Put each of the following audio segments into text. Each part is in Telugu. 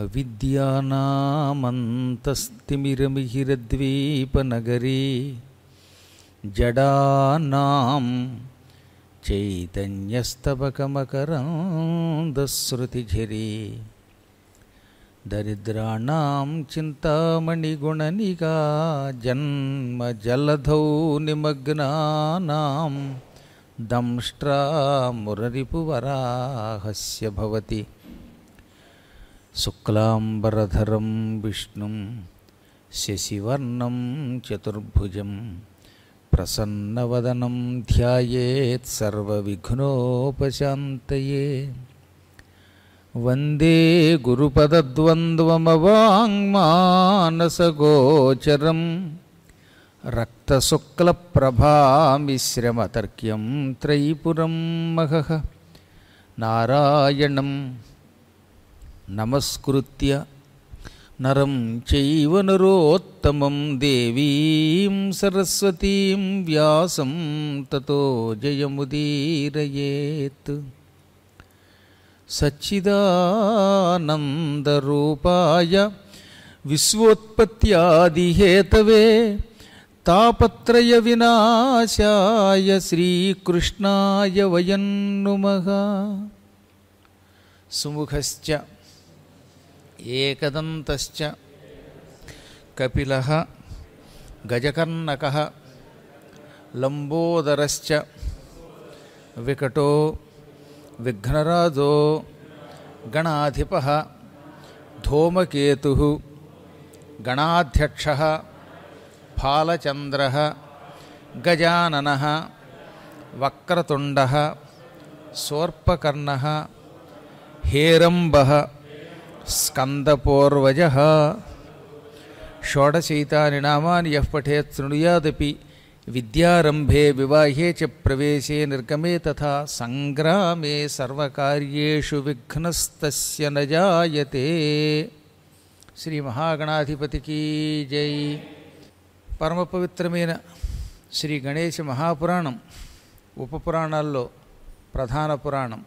అవిద్యానామంతస్తిమిరమిహిరద్వీపనగరీ జడానాం చైతన్యస్తబకమకరందశ్రుతిఝరీ దరిద్రాణం చింతామణిగుణనిగా జన్మజలధౌ నిమగ్నానాం దంష్ట్రామురరిపువరాహస్య భవతి శుక్లాంబరధరం విష్ణుం శశివర్ణం చతుర్భుజం ప్రసన్నవదనం ధ్యాయేత్ సర్వవిఘ్నోపశాంతయే వందే గురుపదద్వంద్వమవాङ्మానసగోచరం రక్తశుక్లప్రభామిశ్రమతర్క్యం త్రైపురం మహః నారాయణం నమస్కృత్య నరం చైవ నరోత్తమం దేవీం సరస్వతీం వ్యాసం తతో జయముదీరయేత్ సచ్చిదానందరూపాయ విశ్వోత్పత్యాదిహేతవే తాపత్రయ వినాశాయ శ్రీకృష్ణాయ వయం నుమః సుముఖశ్చ ఏకదంతశ్చ కపిలः గజకర్ణకः లంబోదరశ్చ వికటో విఘ్నరాజో గణాధిప ధూమకేతు గణాధ్యక్ష ఫాలచంద్ర గజానన వక్రతుండ సోర్పకర్ణ హేరంబ స్కందపూర్వజ షోడశైతాని నామాని యః పఠేత్ శృణుయాదపి విద్యారంభే వివాహే చ ప్రవేశే నిర్గమే తథా సంగ్రామే సర్వకార్యేషు విఘ్నస్తస్య న జాయతే శ్రీ మహాగణాధిపతికి జై పరమ పవిత్రమైన శ్రీ గణేశ మహాపురాణం ఉపపురాణాల్లో ప్రధాన పురాణం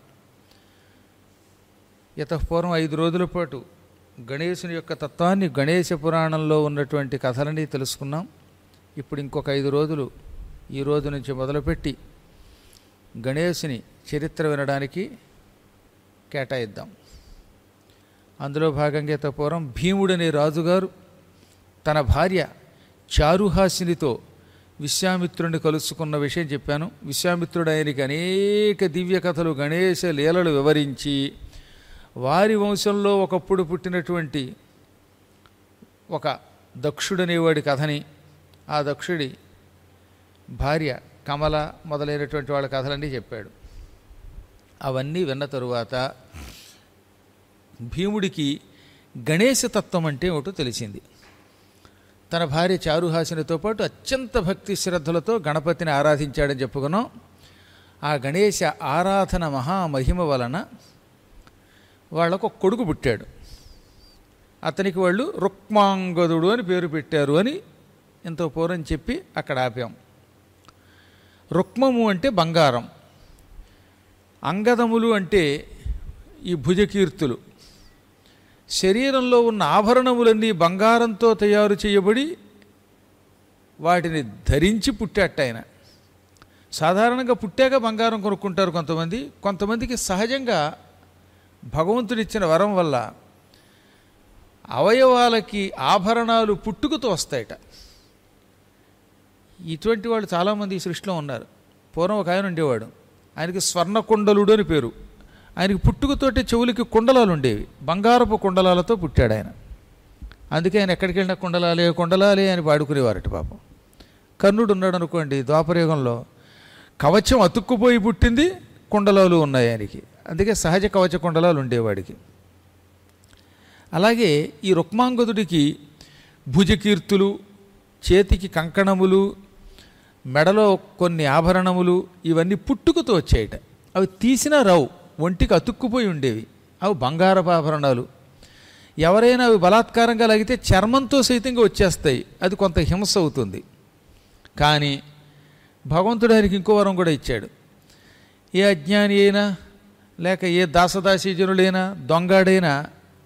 పూర్వం ఐదు రోజుల పాటు గణేశుని యొక్క తత్వాన్ని గణేశ పురాణంలో ఉన్నటువంటి కథలని తెలుసుకున్నాం ఇప్పుడు ఇంకొక ఐదు రోజులు ఈ రోజు నుంచి మొదలుపెట్టి గణేశుని చరిత్ర వినడానికి కేటాయిద్దాం అందులో భాగంగా పూర్వం భీముడనే రాజుగారు తన భార్య చారుహాసినితో విశ్వామిత్రుడిని కలుసుకున్న విషయం చెప్పాను విశ్వామిత్రుడు ఆయనకి అనేక దివ్య కథలు గణేశ లీలలు వివరించి వారి వంశంలో ఒకప్పుడు పుట్టినటువంటి ఒక దక్షుడనేవాడి కథని ఆ దక్షుడి భార్య కమల మొదలైనటువంటి వాళ్ళ కథలన్నీ చెప్పాడు అవన్నీ విన్న తరువాత భీముడికి గణేశతత్వం అంటే ఏమిటో తెలిసింది తన భార్య చారుహాసినితో పాటు అత్యంత భక్తి శ్రద్ధలతో గణపతిని ఆరాధించాడని చెప్పుకున్నాం ఆ గణేశ ఆరాధన మహామహిమ వలన వాళ్ళకు ఒక కొడుకు పుట్టాడు అతనికి వాళ్ళు రుక్మాంగదుడు అని పేరు పెట్టారు అని ఎంతో పూర్వం చెప్పి అక్కడ ఆపాం రుక్మము అంటే బంగారం అంగదములు అంటే ఈ భుజకీర్తులు శరీరంలో ఉన్న ఆభరణములన్నీ బంగారంతో తయారు చేయబడి వాటిని ధరించి పుట్టాట ఆయన సాధారణంగా పుట్టాక బంగారం కొనుక్కుంటారు కొంతమంది కొంతమందికి సహజంగా భగవంతుడిచ్చిన వరం వల్ల అవయవాలకి ఆభరణాలు పుట్టుకతో వస్తాయట ఇటువంటి వాళ్ళు చాలామంది ఈ సృష్టిలో ఉన్నారు పూర్వం ఒక ఆయన ఉండేవాడు ఆయనకి స్వర్ణకుండలుడు అని పేరు ఆయనకి పుట్టుకతోటి చెవులకి కుండలాలు ఉండేవి బంగారపు కుండలాలతో పుట్టాడు ఆయన అందుకే ఆయన ఎక్కడికి వెళ్ళినా కుండలాలే కుండలాలే అని పాడుకునేవారట పాపం కర్ణుడు ఉన్నాడు అనుకోండి ద్వాపరయుగంలో కవచం అతుక్కుపోయి పుట్టింది కుండలాలు ఉన్నాయి ఆయనకి అందుకే సహజ కవచ కుండలాలు ఉండేవాడికి అలాగే ఈ రుక్మాంగదుడికి భుజకీర్తులు చేతికి కంకణములు మెడలో కొన్ని ఆభరణములు ఇవన్నీ పుట్టుకతో వచ్చాయట అవి తీసినా రావు ఒంటికి అతుక్కుపోయి ఉండేవి అవి బంగారపు ఆభరణాలు ఎవరైనా అవి బలాత్కారంగా లాగితే చర్మంతో సైతంగా వచ్చేస్తాయి అది కొంత హింస అవుతుంది కానీ భగవంతుడు ఆయనకి ఇంకో వరం కూడా ఇచ్చాడు ఏ అజ్ఞాని అయినా లేక ఏ దాసదాసీ జనుడైనా దొంగాడైనా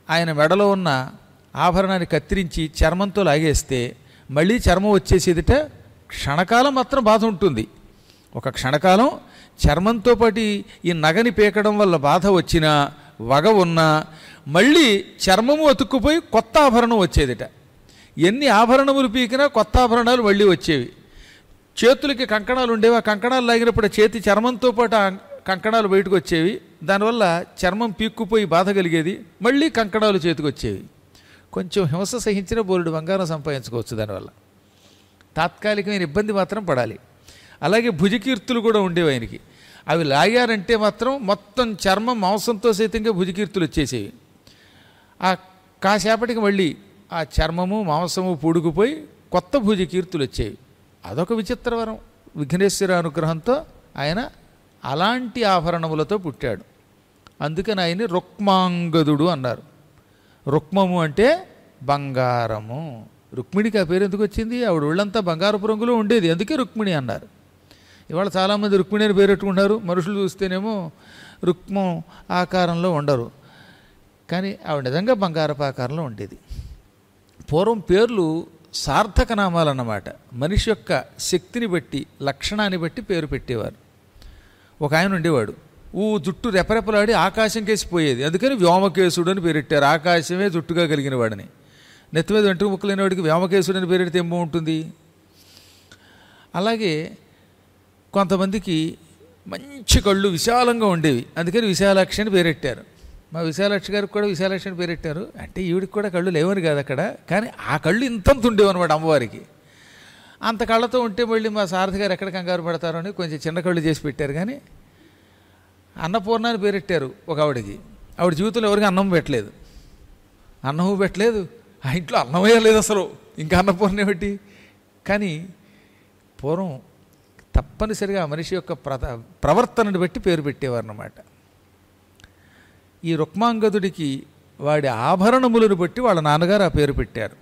ఆయన మెడలో ఉన్న ఆభరణాన్ని కత్తిరించి చర్మంతో లాగేస్తే మళ్ళీ చర్మం వచ్చేసేదిట క్షణకాలం మాత్రం బాధ ఉంటుంది ఒక క్షణకాలం చర్మంతో పాటు ఈ నగని పీకడం వల్ల బాధ వచ్చినా వగ ఉన్నా మళ్ళీ చర్మము అతుక్కుపోయి కొత్త ఆభరణం వచ్చేదిట ఎన్ని ఆభరణములు పీకినా కొత్త ఆభరణాలు మళ్ళీ వచ్చేవి చేతులకి కంకణాలు ఉండేవి ఆ కంకణాలు లాగినప్పుడు ఆ చేతి చర్మంతో పాటు ఆ కంకణాలు బయటకు వచ్చేవి దానివల్ల చర్మం పీక్కుపోయి బాధ కలిగేది మళ్ళీ కంకణాలు చేతికి వచ్చేవి కొంచెం హింస సహించిన బోరుడు బంగారం సంపాదించుకోవచ్చు దానివల్ల తాత్కాలికమైన ఇబ్బంది మాత్రం పడాలి అలాగే భుజకీర్తులు కూడా ఉండేవి ఆయనకి అవి లాగారంటే మాత్రం మొత్తం చర్మం మాంసంతో సైతంగా భుజకీర్తులు వచ్చేసేవి ఆ కాసేపటికి మళ్ళీ ఆ చర్మము మాంసము పూడుకుపోయి కొత్త భుజకీర్తులు వచ్చేవి అదొక విచిత్ర వరం విఘ్నేశ్వర అనుగ్రహంతో ఆయన అలాంటి ఆభరణములతో పుట్టాడు అందుకని ఆయన్ని రుక్మాంగదుడు అన్నారు రుక్మము అంటే బంగారము రుక్మిణికి ఆ పేరు ఎందుకు వచ్చింది ఆవిడ ఒళ్ళంతా బంగారపు రంగులో ఉండేది అందుకే రుక్మిణి అన్నారు ఇవాళ చాలామంది రుక్మిణి అని పేరు పెట్టుకుంటారు మనుషులు చూస్తేనేమో రుక్మం ఆకారంలో ఉండరు కానీ ఆవిడ నిజంగా బంగారపు ఆకారంలో ఉండేది పూర్వం పేర్లు సార్థక నామాలన్నమాట మనిషి యొక్క శక్తిని బట్టి లక్షణాన్ని బట్టి పేరు పెట్టేవారు ఒక ఆయన ఉండేవాడు ఊ జుట్టు రెపరెపలాడి ఆకాశం కేసి పోయేది అందుకని వ్యోమకేశుడు అని పేరెట్టారు ఆకాశమే జుట్టుగా కలిగిన వాడిని నెత్తి మీద వెంట్రుక ముక్కలైన వాడికి వ్యోమకేశుడు అని పేరెడితే ఏమో ఉంటుంది అలాగే కొంతమందికి మంచి కళ్ళు విశాలంగా ఉండేవి అందుకని విశాలాక్షి అని పేరెట్టారు మా విశాలాక్షి గారికి కూడా విశాలాక్షి అని పేరెట్టారు అంటే ఈవిడికి కూడా కళ్ళు లేవని కాదు అక్కడ కానీ ఆ కళ్ళు ఇంతంత ఉండేవన్నమాట అమ్మవారికి అంత కళ్ళతో ఉంటే మళ్ళీ మా సారథి గారు ఎక్కడ కంగారు పడతారో అని కొంచెం చిన్న కళ్ళు చేసి పెట్టారు కానీ అన్నపూర్ణ అని పేరెట్టారు ఒక ఆవిడకి ఆవిడ జీవితంలో ఎవరికి అన్నం పెట్టలేదు అన్నము పెట్టలేదు ఆ ఇంట్లో అన్నమయ్య లేదు అసలు ఇంకా అన్నపూర్ణ ఏమిటి కానీ పూర్వం తప్పనిసరిగా ఆ మనిషి యొక్క ప్రత ప్రవర్తనను బట్టి పేరు పెట్టేవారు అన్నమాట ఈ రుక్మాంగదుడికి వాడి ఆభరణములను బట్టి వాళ్ళ నాన్నగారు ఆ పేరు పెట్టారు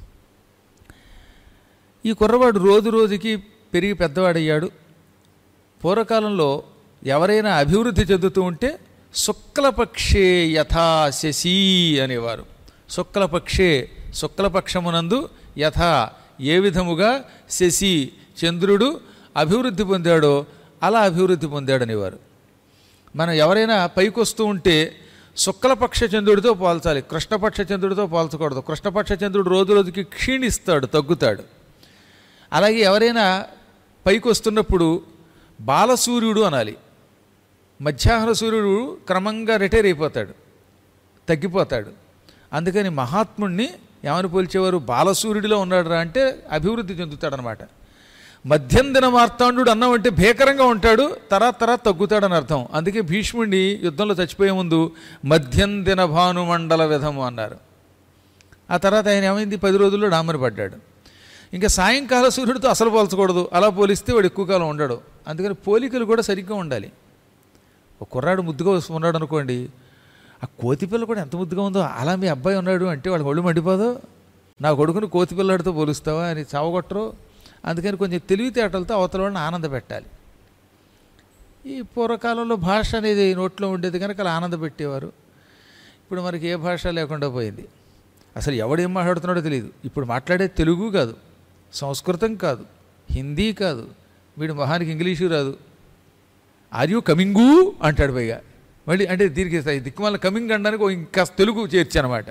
ఈ కుర్రవాడు రోజు రోజుకి పెరిగి పెద్దవాడయ్యాడు పూర్వకాలంలో ఎవరైనా అభివృద్ధి చెందుతూ ఉంటే శుక్లపక్షే యథా శశి అనేవారు శుక్లపక్షే శుక్లపక్షమునందు యథా ఏ విధముగా శశి చంద్రుడు అభివృద్ధి పొందాడో అలా అభివృద్ధి పొందాడనేవారు మనం ఎవరైనా పైకి వస్తూ ఉంటే శుక్లపక్ష చంద్రుడితో పోల్చాలి కృష్ణపక్ష చంద్రుడితో పోల్చకూడదు కృష్ణపక్ష చంద్రుడు రోజు రోజుకి క్షీణిస్తాడు తగ్గుతాడు అలాగే ఎవరైనా పైకి వస్తున్నప్పుడు బాలసూర్యుడు అనాలి మధ్యాహ్న సూర్యుడు క్రమంగా రిటైర్ అయిపోతాడు తగ్గిపోతాడు అందుకని మహాత్ముణ్ణి ఏమని పోల్చేవారు బాలసూర్యుడిలో ఉన్నాడు అంటే అభివృద్ధి చెందుతాడనమాట మధ్యం దిన మార్తాండు అన్నం అంటే భీకరంగా ఉంటాడు తర్వాత తర్వాత తగ్గుతాడని అర్థం అందుకే భీష్ముడిని యుద్ధంలో చచ్చిపోయే ముందు మధ్యం దిన భానుమండల విధము అన్నారు ఆ తర్వాత ఆయన ఏమైంది పది రోజుల్లో డామరి పడ్డాడు ఇంకా సాయంకాల సూర్యుడితో అసలు పోల్చకూడదు అలా పోలిస్తే వాడు ఎక్కువ కాలం ఉండడు అందుకని పోలికలు కూడా సరిగ్గా ఉండాలి ఒక కుర్రాడు ముద్దుగా ఉన్నాడు అనుకోండి ఆ కోతి పిల్ల కూడా ఎంత ముద్దుగా ఉందో అలా మీ అబ్బాయి ఉన్నాడు అంటే వాళ్ళకి ఒళ్ళు మండిపోదు నా కొడుకుని కోతి పిల్లాడితో పోలుస్తావా అని చావగొట్టరు అందుకని కొంచెం తెలివితేటలతో అవతల వాళ్ళని ఆనంద పెట్టాలి ఈ పూర్వకాలంలో భాష అనేది నోట్లో ఉండేది కనుక అలా ఆనంద పెట్టేవారు ఇప్పుడు మనకి ఏ భాష లేకుండా పోయింది అసలు ఎవడేం మాట్లాడుతున్నాడో తెలియదు ఇప్పుడు మాట్లాడే తెలుగు కాదు సంస్కృతం కాదు హిందీ కాదు వీడు మొహానికి ఇంగ్లీషు రాదు ఆర్ యూ కమింగు అంటాడు పైగా మళ్ళీ అంటే దీనికి దిక్కుమాల కమింగ్ అనడానికి ఇంకా తెలుగు చేర్చనమాట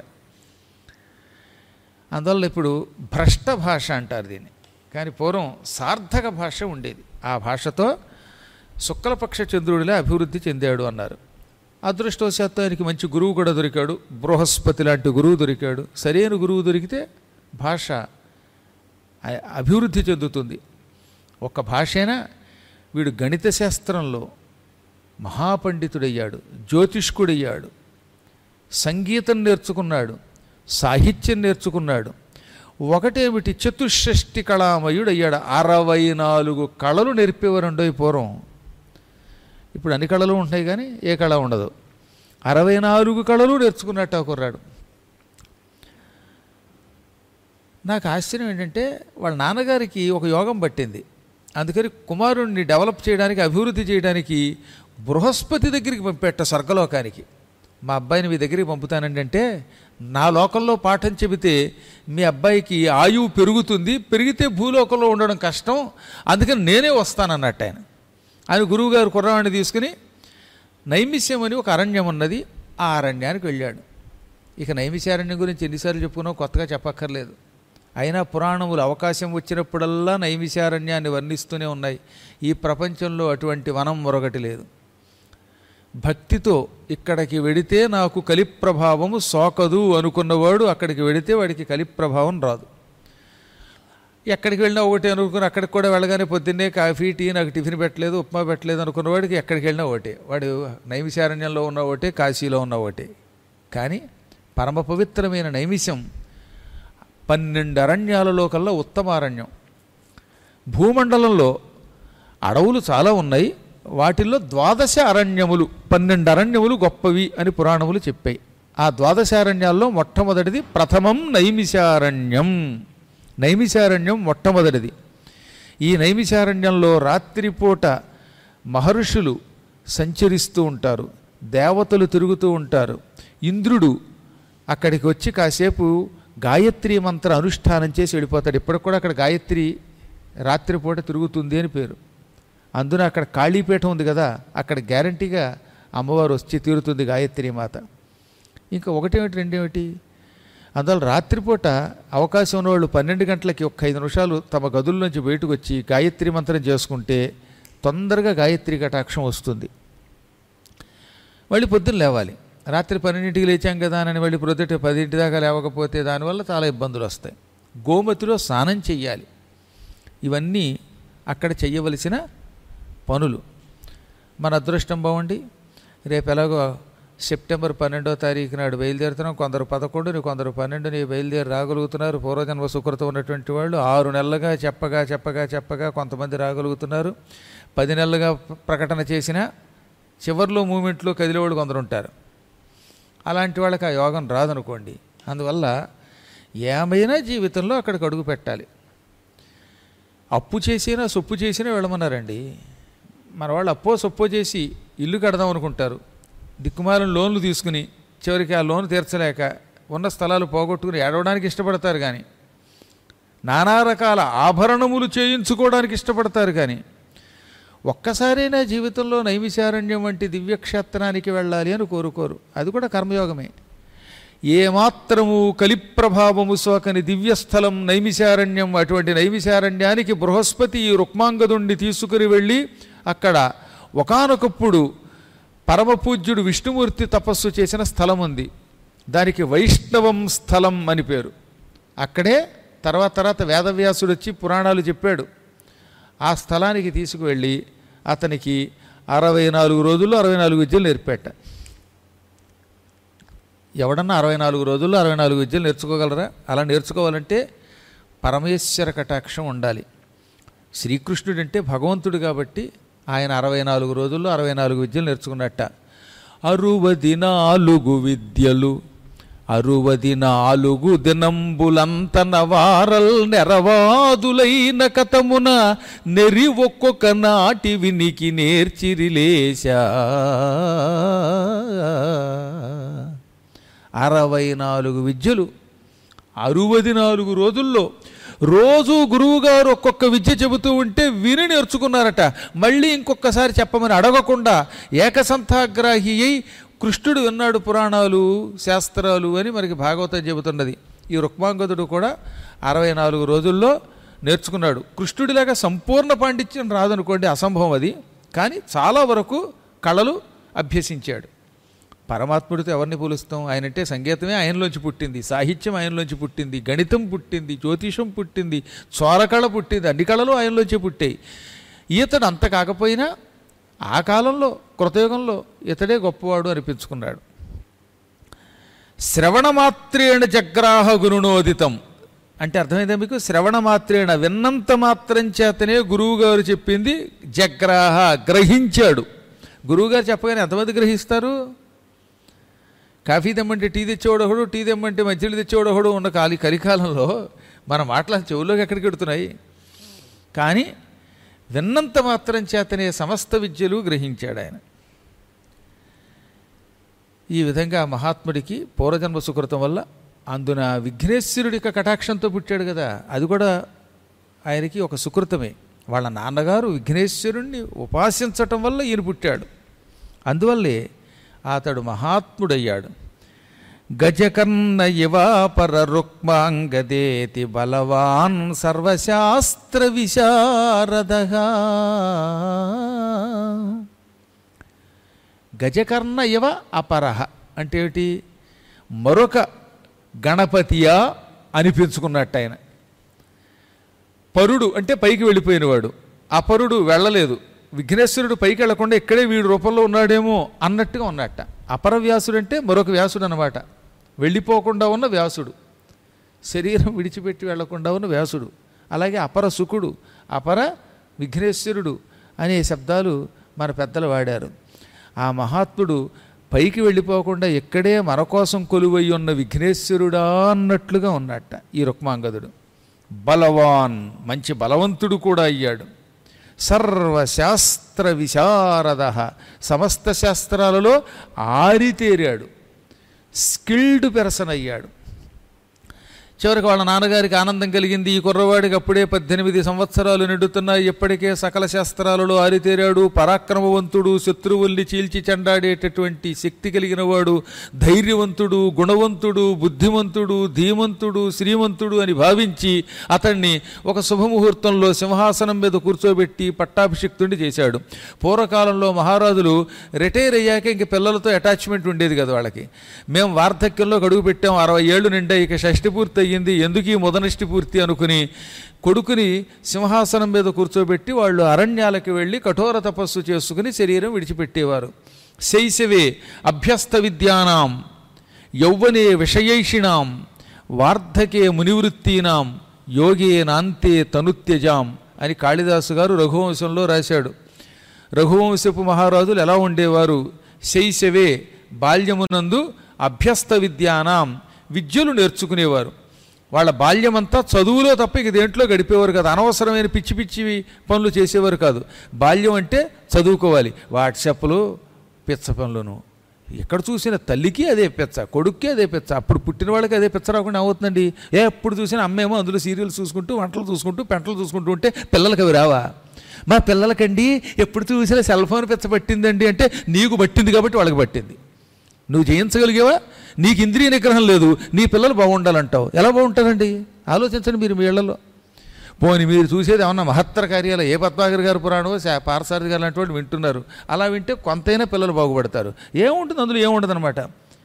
అందువల్ల ఇప్పుడు భ్రష్ట భాష అంటారు దీన్ని కానీ పూర్వం సార్థక భాష ఉండేది ఆ భాషతో శుక్లపక్ష చంద్రుడిలా అభివృద్ధి చెందాడు అన్నారు అదృష్టవశాత్తు ఆయనకి మంచి గురువు కూడా దొరికాడు బృహస్పతి లాంటి గురువు దొరికాడు సరైన గురువు దొరికితే భాష అ- అభివృద్ధి చెందుతుంది ఒక భాషైనా వీడు గణిత శాస్త్రంలో మహాపండితుడయ్యాడు జ్యోతిష్కుడయ్యాడు సంగీతం నేర్చుకున్నాడు సాహిత్యం నేర్చుకున్నాడు ఒకటేమిటి చతుషష్టి కళామయుడు అయ్యాడు అరవై నాలుగు కళలు నేర్పేవారండో ఈ పూర్వం ఇప్పుడు అన్ని కళలు ఉంటాయి కానీ ఏ కళ ఉండదు అరవై నాలుగు కళలు నేర్చుకున్నట్టు ఆ కుర్రాడు నాకు ఆశ్చర్యం ఏంటంటే వాళ్ళ నాన్నగారికి ఒక యోగం పట్టింది అందుకని కుమారుణ్ణి డెవలప్ చేయడానికి అభివృద్ధి చేయడానికి బృహస్పతి దగ్గరికి పంపెట్ట స్వర్గలోకానికి మా అబ్బాయిని మీ దగ్గరికి పంపుతానండి అంటే నా లోకంలో పాఠం చెబితే మీ అబ్బాయికి ఆయువు పెరుగుతుంది పెరిగితే భూలోకంలో ఉండడం కష్టం అందుకని నేనే వస్తానన్నట్టు ఆయన ఆయన గురువుగారు కుర్రవాడిని తీసుకుని నైమిష్యం అని ఒక అరణ్యం ఉన్నది ఆ అరణ్యానికి వెళ్ళాడు ఇక నైమిషారణ్యం గురించి ఎన్నిసార్లు చెప్పుకున్నావు కొత్తగా చెప్పక్కర్లేదు అయినా పురాణములు అవకాశం వచ్చినప్పుడల్లా నైమిషారణ్యాన్ని వర్ణిస్తూనే ఉన్నాయి ఈ ప్రపంచంలో అటువంటి వనం మరొకటి లేదు భక్తితో ఇక్కడికి వెడితే నాకు కలి ప్రభావము సోకదు అనుకున్నవాడు అక్కడికి వెడితే వాడికి కలి ప్రభావం రాదు ఎక్కడికి వెళ్ళినా ఒకటి అనుకుని అక్కడికి కూడా వెళ్ళగానే పొద్దున్నే కాఫీ టీ నాకు టిఫిన్ పెట్టలేదు ఉప్మా పెట్టలేదు అనుకున్న వాడికి ఎక్కడికి వెళ్ళినా ఒకటే వాడు నైమిషారణ్యంలో ఉన్న ఒకటే కాశీలో ఉన్న ఒకటే కానీ పరమ పవిత్రమైన నైమిషం పన్నెండు అరణ్యాలలో కల్లా ఉత్తమ అరణ్యం భూమండలంలో అడవులు చాలా ఉన్నాయి వాటిల్లో ద్వాదశ అరణ్యములు పన్నెండు అరణ్యములు గొప్పవి అని పురాణములు చెప్పాయి ఆ ద్వాదశ అరణ్యాల్లో మొట్టమొదటిది ప్రథమం నైమిషారణ్యం నైమిషారణ్యం మొట్టమొదటిది ఈ నైమిషారణ్యంలో రాత్రిపూట మహర్షులు సంచరిస్తూ ఉంటారు దేవతలు తిరుగుతూ ఉంటారు ఇంద్రుడు అక్కడికి వచ్చి కాసేపు గాయత్రి మంత్ర అనుష్ఠానం చేసి వెళ్ళిపోతాడు ఇప్పటికి కూడా అక్కడ గాయత్రి రాత్రిపూట తిరుగుతుంది అని పేరు అందున అక్కడ కాళీపీఠం ఉంది కదా అక్కడ గ్యారంటీగా అమ్మవారు వచ్చి తీరుతుంది గాయత్రి మాత ఇంకా ఒకటేమిటి రెండేమిటి అందువల్ల రాత్రిపూట అవకాశం ఉన్నవాళ్ళు పన్నెండు గంటలకి ఒక ఐదు నిమిషాలు తమ గదుల నుంచి బయటకు వచ్చి గాయత్రి మంత్రం చేసుకుంటే తొందరగా గాయత్రి కటాక్షం వస్తుంది మళ్ళీ పొద్దున్న లేవాలి రాత్రి పన్నెండింటికి లేచాం కదా అని మళ్ళీ ప్రొద్దుట పదింటి దాకా లేవకపోతే దానివల్ల చాలా ఇబ్బందులు వస్తాయి గోమతిలో స్నానం చెయ్యాలి ఇవన్నీ అక్కడ చెయ్యవలసిన పనులు మన అదృష్టం బాగుండి రేపు ఎలాగో సెప్టెంబర్ పన్నెండో తారీఖు నాడు బయలుదేరుతున్నాం కొందరు పదకొండుని కొందరు పన్నెండుని బయలుదేరి రాగలుగుతున్నారు పూర్వజన్మ సుకృతం ఉన్నటువంటి వాళ్ళు ఆరు నెలలుగా చెప్పగా చెప్పగా చెప్పగా కొంతమంది రాగలుగుతున్నారు పది నెలలుగా ప్రకటన చేసిన చివరిలో మూమెంట్లో కదిలేవాళ్ళు కొందరు ఉంటారు అలాంటి వాళ్ళకి ఆ యోగం రాదనుకోండి అందువల్ల ఏమైనా జీవితంలో అక్కడికి అడుగు పెట్టాలి అప్పు చేసినా సొప్పు చేసినా వెళ్ళమన్నారండి మన వాళ్ళు అప్పో సొప్పో చేసి ఇల్లు కడదాం అనుకుంటారు దిక్కుమాలిన లోన్లు తీసుకుని చివరికి ఆ లోన్ తీర్చలేక ఉన్న స్థలాలు పోగొట్టుకుని ఏడవడానికి ఇష్టపడతారు కానీ నానా రకాల ఆభరణములు చేయించుకోవడానికి ఇష్టపడతారు కానీ ఒక్కసారైనా జీవితంలో నైమిషారణ్యం వంటి దివ్యక్షేత్రానికి వెళ్ళాలి అని కోరుకోరు అది కూడా కర్మయోగమే ఏమాత్రము కలిప్రభావము సోకని దివ్యస్థలం నైమిషారణ్యం అటువంటి నైమిషారణ్యానికి బృహస్పతి ఈ రుక్మాంగదుణ్ణి తీసుకుని వెళ్ళి అక్కడ ఒకానొకప్పుడు పరమపూజ్యుడు విష్ణుమూర్తి తపస్సు చేసిన స్థలం ఉంది దానికి వైష్ణవం స్థలం అని పేరు అక్కడే తర్వాత తర్వాత వేదవ్యాసుడు వచ్చి పురాణాలు చెప్పాడు ఆ స్థలానికి తీసుకువెళ్ళి అతనికి అరవై నాలుగు రోజుల్లో అరవై నాలుగు విద్యలు నేర్పేట ఎవడన్నా అరవై నాలుగు రోజుల్లో అరవై నాలుగు విద్యలు నేర్చుకోగలరా అలా నేర్చుకోవాలంటే పరమేశ్వర కటాక్షం ఉండాలి శ్రీకృష్ణుడు అంటే భగవంతుడు కాబట్టి ఆయన అరవై నాలుగు రోజుల్లో అరవై నాలుగు విద్యలు నేర్చుకున్నట్ట అరువది నాలుగు విద్యలు అరువది నాలుగు దినంబులంత నవారల్ నెరవాదులైన కథమున నెరి ఒక్కొక్క నాటి వినికి నేర్చిరిలేశా అరవై నాలుగు విద్యలు అరువది నాలుగు రోజుల్లో రోజు గురువుగారు ఒక్కొక్క విద్య చెబుతూ ఉంటే విని నేర్చుకున్నారట మళ్ళీ ఇంకొకసారి చెప్పమని అడగకుండా ఏకసంతాగ్రాహి అయి కృష్ణుడు విన్నాడు పురాణాలు శాస్త్రాలు అని మనకి భాగవతం చెబుతున్నది ఈ రుక్మాంగదుడు కూడా అరవై నాలుగు రోజుల్లో నేర్చుకున్నాడు కృష్ణుడిలాగా సంపూర్ణ పాండిత్యం రాదనుకోండి అసంభవం అది కానీ చాలా వరకు కళలు అభ్యసించాడు పరమాత్ముడితో ఎవరిని పోలుస్తాం ఆయనంటే సంగీతమే ఆయనలోంచి పుట్టింది సాహిత్యం ఆయనలోంచి పుట్టింది గణితం పుట్టింది జ్యోతిషం పుట్టింది చోరకళ పుట్టింది అన్ని కళలు ఆయనలోంచి పుట్టాయి ఈతడు అంత కాకపోయినా ఆ కాలంలో కృతయుగంలో ఇతడే గొప్పవాడు అనిపించుకున్నాడు శ్రవణమాత్రేణ జగ్రాహ గురుణోదితం అంటే అర్థమైందా మీకు శ్రవణమాత్రేణ విన్నంత మాత్రం చేతనే గురువుగారు చెప్పింది జగ్రాహ గ్రహించాడు గురువుగారు చెప్పగానే ఎంతమంది గ్రహిస్తారు కాఫీ తెమ్మంటే టీ తెచ్చేవాడు ఒకడు టీ తెమ్మంటే మంచినీళ్ళు తెచ్చేవాడు ఒకడు ఉన్న కాలి కలికాలంలో మన మాటలు చెవుల్లోకి ఎక్కడికి ఎడుతున్నాయి కానీ విన్నంత మాత్రం చేతనే సమస్త విద్యలు గ్రహించాడు ఆయన ఈ విధంగా ఆ మహాత్ముడికి పూర్వజన్మ సుకృతం వల్ల అందున విఘ్నేశ్వరుడి యొక్క కటాక్షంతో పుట్టాడు కదా అది కూడా ఆయనకి ఒక సుకృతమే వాళ్ళ నాన్నగారు విఘ్నేశ్వరుణ్ణి ఉపాసించటం వల్ల ఈయన పుట్టాడు అందువల్లే అతడు మహాత్ముడయ్యాడు గజకర్ణ ఇవాపర రుక్మాంగదేతి బలవాన్ సర్వశాస్త్ర విశారద గజకర్ణ ఇవ అపరహ అంటే ఏమిటి మరొక గణపతియా అనిపించుకున్నట్టు ఆయన పరుడు అంటే పైకి వెళ్ళిపోయినవాడు అపరుడు వెళ్ళలేదు విఘ్నేశ్వరుడు పైకి వెళ్లకుండా ఇక్కడే వీడి రూపంలో ఉన్నాడేమో అన్నట్టుగా ఉన్నట్ట అపర వ్యాసుడు అంటే మరొక వ్యాసుడు అనమాట వెళ్ళిపోకుండా ఉన్న వ్యాసుడు శరీరం విడిచిపెట్టి వెళ్లకుండా ఉన్న వ్యాసుడు అలాగే అపర సుకుడు అపర విఘ్నేశ్వరుడు అనే శబ్దాలు మన పెద్దలు వాడారు ఆ మహాత్ముడు పైకి వెళ్ళిపోకుండా ఇక్కడే మన కోసం కొలువై ఉన్న విఘ్నేశ్వరుడా అన్నట్లుగా ఉన్నట్ట ఈ రుక్మాంగదుడు బలవాన్ మంచి బలవంతుడు కూడా అయ్యాడు సర్వశాస్త్ర విశారద సమస్త శాస్త్రాలలో ఆరితేరాడు స్కిల్డ్ పెర్సన్ అయ్యాడు చివరికి వాళ్ళ నాన్నగారికి ఆనందం కలిగింది ఈ కుర్రవాడికి అప్పుడే పద్దెనిమిది సంవత్సరాలు నిండుతున్నాయి ఇప్పటికే సకల శాస్త్రాలలో ఆరితేరాడు పరాక్రమవంతుడు శత్రువుల్ని చీల్చి చెండాడేటటువంటి శక్తి కలిగిన వాడు ధైర్యవంతుడు గుణవంతుడు బుద్ధిమంతుడు ధీమంతుడు శ్రీమంతుడు అని భావించి అతన్ని ఒక శుభముహూర్తంలో సింహాసనం మీద కూర్చోబెట్టి పట్టాభిషిక్తుడిని చేశాడు పూర్వకాలంలో మహారాజులు రిటైర్ అయ్యాక ఇంక పిల్లలతో అటాచ్మెంట్ ఉండేది కదా వాళ్ళకి మేము వార్ధక్యంలో గడుగు పెట్టాం అరవై ఏళ్ళు నిండా ఇక షష్టి పూర్తి అయ్యింది ఎందుకు ఈ మొదనష్టి పూర్తి అనుకుని కొడుకుని సింహాసనం మీద కూర్చోబెట్టి వాళ్ళు అరణ్యాలకు వెళ్ళి కఠోర తపస్సు చేసుకుని శరీరం విడిచిపెట్టేవారు శైశవే అభ్యస్త విద్యానాం యౌవనే విషయైషిణాం వార్ధకే మునివృత్తీనాం యోగే నాంతే తనుత్యజాం అని కాళిదాసు గారు రఘువంశంలో రాశాడు రఘువంశపు మహారాజులు ఎలా ఉండేవారు శైశవే బాల్యమునందు అభ్యస్త విద్యానాం విద్యలు నేర్చుకునేవారు వాళ్ళ బాల్యమంతా చదువులో తప్ప ఇక దేంట్లో గడిపేవారు కాదు అనవసరమైన పిచ్చి పిచ్చి పనులు చేసేవారు కాదు బాల్యం అంటే చదువుకోవాలి వాట్సాప్లు పిచ్చ పనులను ఎక్కడ చూసిన తల్లికి అదే పిచ్చ కొడుక్కి అదే పిచ్చ అప్పుడు పుట్టిన వాళ్ళకి అదే పిచ్చ రాకుండా అవుతుందండి ఏ ఎప్పుడు చూసినా అమ్మేమో అందులో సీరియల్స్ చూసుకుంటూ వంటలు చూసుకుంటూ పెంటలు చూసుకుంటూ ఉంటే పిల్లలకి అవి రావా మా పిల్లలకండి ఎప్పుడు చూసినా సెల్ ఫోన్ పిచ్చ పట్టిందండి అంటే నీకు పట్టింది కాబట్టి వాళ్ళకి పట్టింది నువ్వు జయించగలిగేవా నీకు ఇంద్రియ నిగ్రహం లేదు నీ పిల్లలు బాగుండాలంటావు ఎలా బాగుంటారండి ఆలోచించండి మీరు మీ ఇళ్లలో పోని మీరు చూసేది ఏమన్నా మహత్తర కార్యాలు ఏ పద్మాగర్ గారు పురాణమో శా- పారసారథి గారు లాంటి వాళ్ళు వింటున్నారు అలా వింటే కొంతైనా పిల్లలు బాగుపడతారు ఏముంటుంది అందులో ఏముండదు అనమాట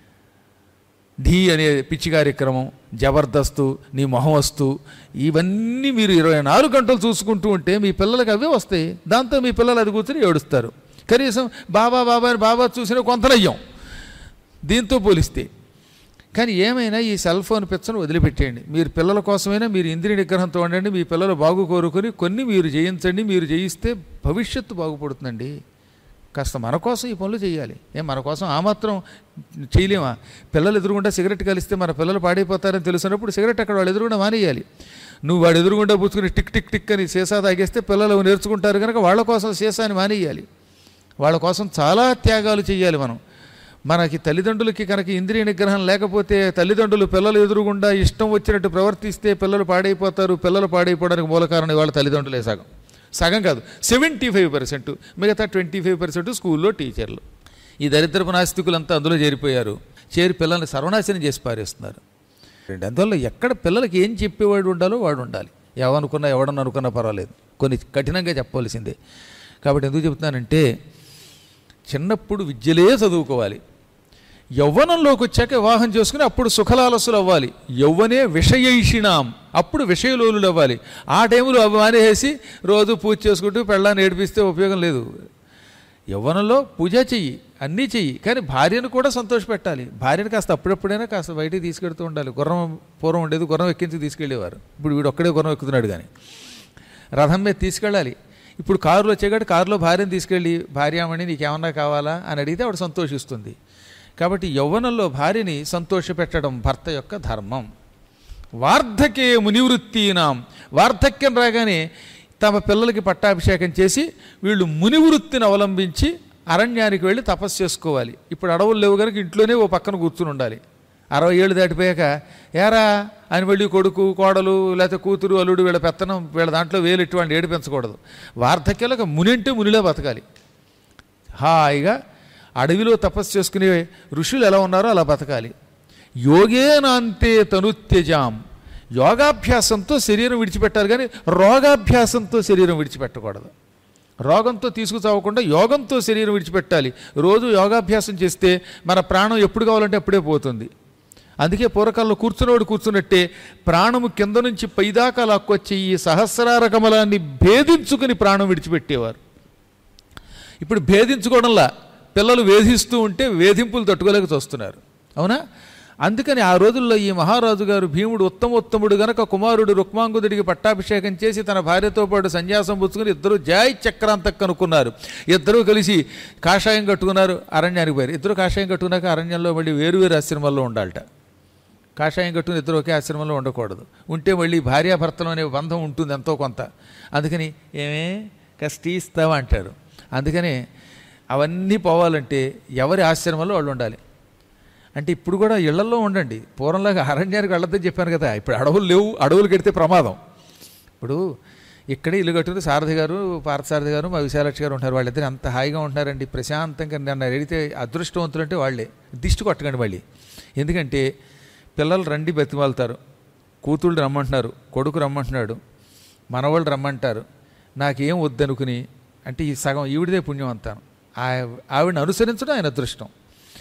ఢీ అనే పిచ్చి కార్యక్రమం జబర్దస్తు నీ మొహం వస్తు ఇవన్నీ మీరు ఇరవై నాలుగు గంటలు చూసుకుంటూ ఉంటే మీ పిల్లలకి అవే వస్తాయి దాంతో మీ పిల్లలు అది కూర్చొని ఏడుస్తారు కనీసం బాబా బాబా అని బాబా చూసిన కొంతనయ్యాం దీంతో పోలిస్తే కానీ ఏమైనా ఈ సెల్ ఫోన్ పిచ్చను వదిలిపెట్టేయండి మీరు పిల్లల కోసమైనా మీరు ఇంద్రియ నిగ్రహంతో ఉండండి మీ పిల్లలు బాగు కోరుకొని కొన్ని మీరు జయించండి మీరు జయిస్తే భవిష్యత్తు బాగుపడుతుందండి కాస్త మన కోసం ఈ పనులు చేయాలి ఏం మన కోసం ఆ మాత్రం చేయలేమా పిల్లలు ఎదురుగుండా సిగరెట్ కలిస్తే మన పిల్లలు పాడైపోతారని తెలిసినప్పుడు సిగరెట్ అక్కడ వాళ్ళు ఎదురుగుండా మానేయాలి నువ్వు వాడు ఎదురుగుండా పుచ్చుకుని టిక్ టిక్ టిక్ అని సీసా తాగేస్తే పిల్లలు నేర్చుకుంటారు కనుక వాళ్ళ కోసం సీసాని మానేయాలి వాళ్ళ కోసం చాలా త్యాగాలు చేయాలి మనం మనకి తల్లిదండ్రులకి కనుక ఇంద్రియ నిగ్రహం లేకపోతే తల్లిదండ్రులు పిల్లలు ఎదురుగుండా ఇష్టం వచ్చినట్టు ప్రవర్తిస్తే పిల్లలు పాడైపోతారు పిల్లలు పాడైపోవడానికి మూల కారణం వాళ్ళ తల్లిదండ్రులే సగం సగం కాదు సెవెంటీ ఫైవ్ పర్సెంట్ మిగతా ట్వంటీ ఫైవ్ పర్సెంట్ స్కూల్లో టీచర్లు ఈ దరిద్రపు నాస్తికులంతా అందులో చేరిపోయారు చేరి పిల్లల్ని సర్వనాశనం చేసి పారేస్తున్నారు అందువల్ల ఎక్కడ పిల్లలకి ఏం చెప్పేవాడు ఉండాలో వాడు ఉండాలి ఎవనుకున్నా ఎవడన్నా అనుకున్నా పర్వాలేదు కొన్ని కఠినంగా చెప్పవలసిందే కాబట్టి ఎందుకు చెప్తున్నానంటే చిన్నప్పుడు విద్యలే చదువుకోవాలి యవ్వనంలోకి వచ్చాక వివాహం చేసుకుని అప్పుడు సుఖలాలసులు అవ్వాలి యవ్వనే విషయైషిణాం అప్పుడు విషయలోలులు అవ్వాలి ఆ టైంలో అవి మానేసి రోజు పూజ చేసుకుంటూ పెళ్ళాన్ని ఏడిపిస్తే ఉపయోగం లేదు యవ్వనంలో పూజ చెయ్యి అన్నీ చెయ్యి కానీ భార్యను కూడా సంతోషపెట్టాలి భార్యను కాస్త అప్పుడప్పుడైనా కాస్త బయటికి తీసుకెడుతూ ఉండాలి గుర్రం పూర్వం ఉండేది గుర్రం ఎక్కించి తీసుకెళ్ళేవారు ఇప్పుడు వీడు ఒక్కడే గుర్రం ఎక్కుతున్నాడు కానీ రథం మీద తీసుకెళ్ళాలి ఇప్పుడు కారులో వచ్చేగాడు కారులో భార్యను తీసుకెళ్ళి భార్యామణి నీకేమన్నా కావాలా అని అడిగితే ఆవిడ సంతోషిస్తుంది కాబట్టి యవ్వనంలో భార్యని సంతోషపెట్టడం భర్త యొక్క ధర్మం వార్ధకే మునివృత్తీనాం వార్ధక్యం రాగానే తమ పిల్లలకి పట్టాభిషేకం చేసి వీళ్ళు మునివృత్తిని అవలంబించి అరణ్యానికి వెళ్ళి తపస్సు చేసుకోవాలి ఇప్పుడు అడవులు లేవు కనుక ఇంట్లోనే ఓ పక్కన కూర్చుని ఉండాలి అరవై ఏళ్ళు దాటిపోయాక ఏరా అని వెళ్ళి కొడుకు కోడలు లేకపోతే కూతురు అల్లుడు వీళ్ళ పెత్తనం వీళ్ళ దాంట్లో వేలు ఇటువంటి ఏడిపించకూడదు వార్ధక్యాలకు మునింటే మునిలో బతకాలి హాయిగా అడవిలో తపస్సు చేసుకునే ఋషులు ఎలా ఉన్నారో అలా బతకాలి యోగేనాంతే తనుత్యజాం యోగాభ్యాసంతో శరీరం విడిచిపెట్టాలి కానీ రోగాభ్యాసంతో శరీరం విడిచిపెట్టకూడదు రోగంతో తీసుకుచావకుండా యోగంతో శరీరం విడిచిపెట్టాలి రోజు యోగాభ్యాసం చేస్తే మన ప్రాణం ఎప్పుడు కావాలంటే అప్పుడే పోతుంది అందుకే పూర్వకాలంలో కూర్చున్నవాడు కూర్చున్నట్టే ప్రాణము కింద నుంచి పైదాకా లాక్కొచ్చి ఈ సహస్రార కమలాన్ని భేదించుకుని ప్రాణం విడిచిపెట్టేవారు ఇప్పుడు భేదించుకోవడంలా పిల్లలు వేధిస్తూ ఉంటే వేధింపులు తట్టుకోలేక చూస్తున్నారు అవునా అందుకని ఆ రోజుల్లో ఈ మహారాజు గారు భీముడు ఉత్తమోత్తముడు గనక కుమారుడు రుక్మాంగుదుడికి పట్టాభిషేకం చేసి తన భార్యతో పాటు సన్యాసం పుచ్చుకుని ఇద్దరు జాయ్ చక్రాంతక్ కనుక్కున్నారు ఇద్దరూ కలిసి కాషాయం కట్టుకున్నారు అరణ్యానికి పోయారు ఇద్దరు కాషాయం కట్టుకున్నాక అరణ్యంలో మళ్ళీ వేరువేరు ఆశ్రమాల్లో ఉండాలట కాషాయం కట్టుకుని ఇద్దరు ఒకే ఆశ్రమంలో ఉండకూడదు ఉంటే మళ్ళీ భార్యాభర్తలు అనే బంధం ఉంటుంది ఎంతో కొంత అందుకని ఏమే కష్టి ఇస్తావా అంటారు అందుకని అవన్నీ పోవాలంటే ఎవరి ఆశ్రమంలో వాళ్ళు ఉండాలి అంటే ఇప్పుడు కూడా ఇళ్లలో ఉండండి పూర్వంలాగా అరణ్యానికి వెళ్ళొద్దని చెప్పాను కదా ఇప్పుడు అడవులు లేవు అడవులు కడితే ప్రమాదం ఇప్పుడు ఇక్కడే ఇల్లు కట్టుకుని సారథి గారు పార్థసారథి గారు మా విశాలక్షి గారు ఉంటారు వాళ్ళిద్దరు అంత హాయిగా ఉంటున్నారండి ప్రశాంతంగా నన్ను అడిగితే అదృష్టవంతులు అంటే వాళ్ళే దిష్టి కొట్టకండి మళ్ళీ ఎందుకంటే పిల్లలు రండి బతిమాలుతారు కూతుళ్ళు రమ్మంటున్నారు కొడుకు రమ్మంటున్నాడు మనవాళ్ళు రమ్మంటారు నాకేం వద్దనుకుని అంటే ఈ సగం ఈవిడిదే పుణ్యం అంతాను ఆ- ఆవిడని అనుసరించడం ఆయన అదృష్టం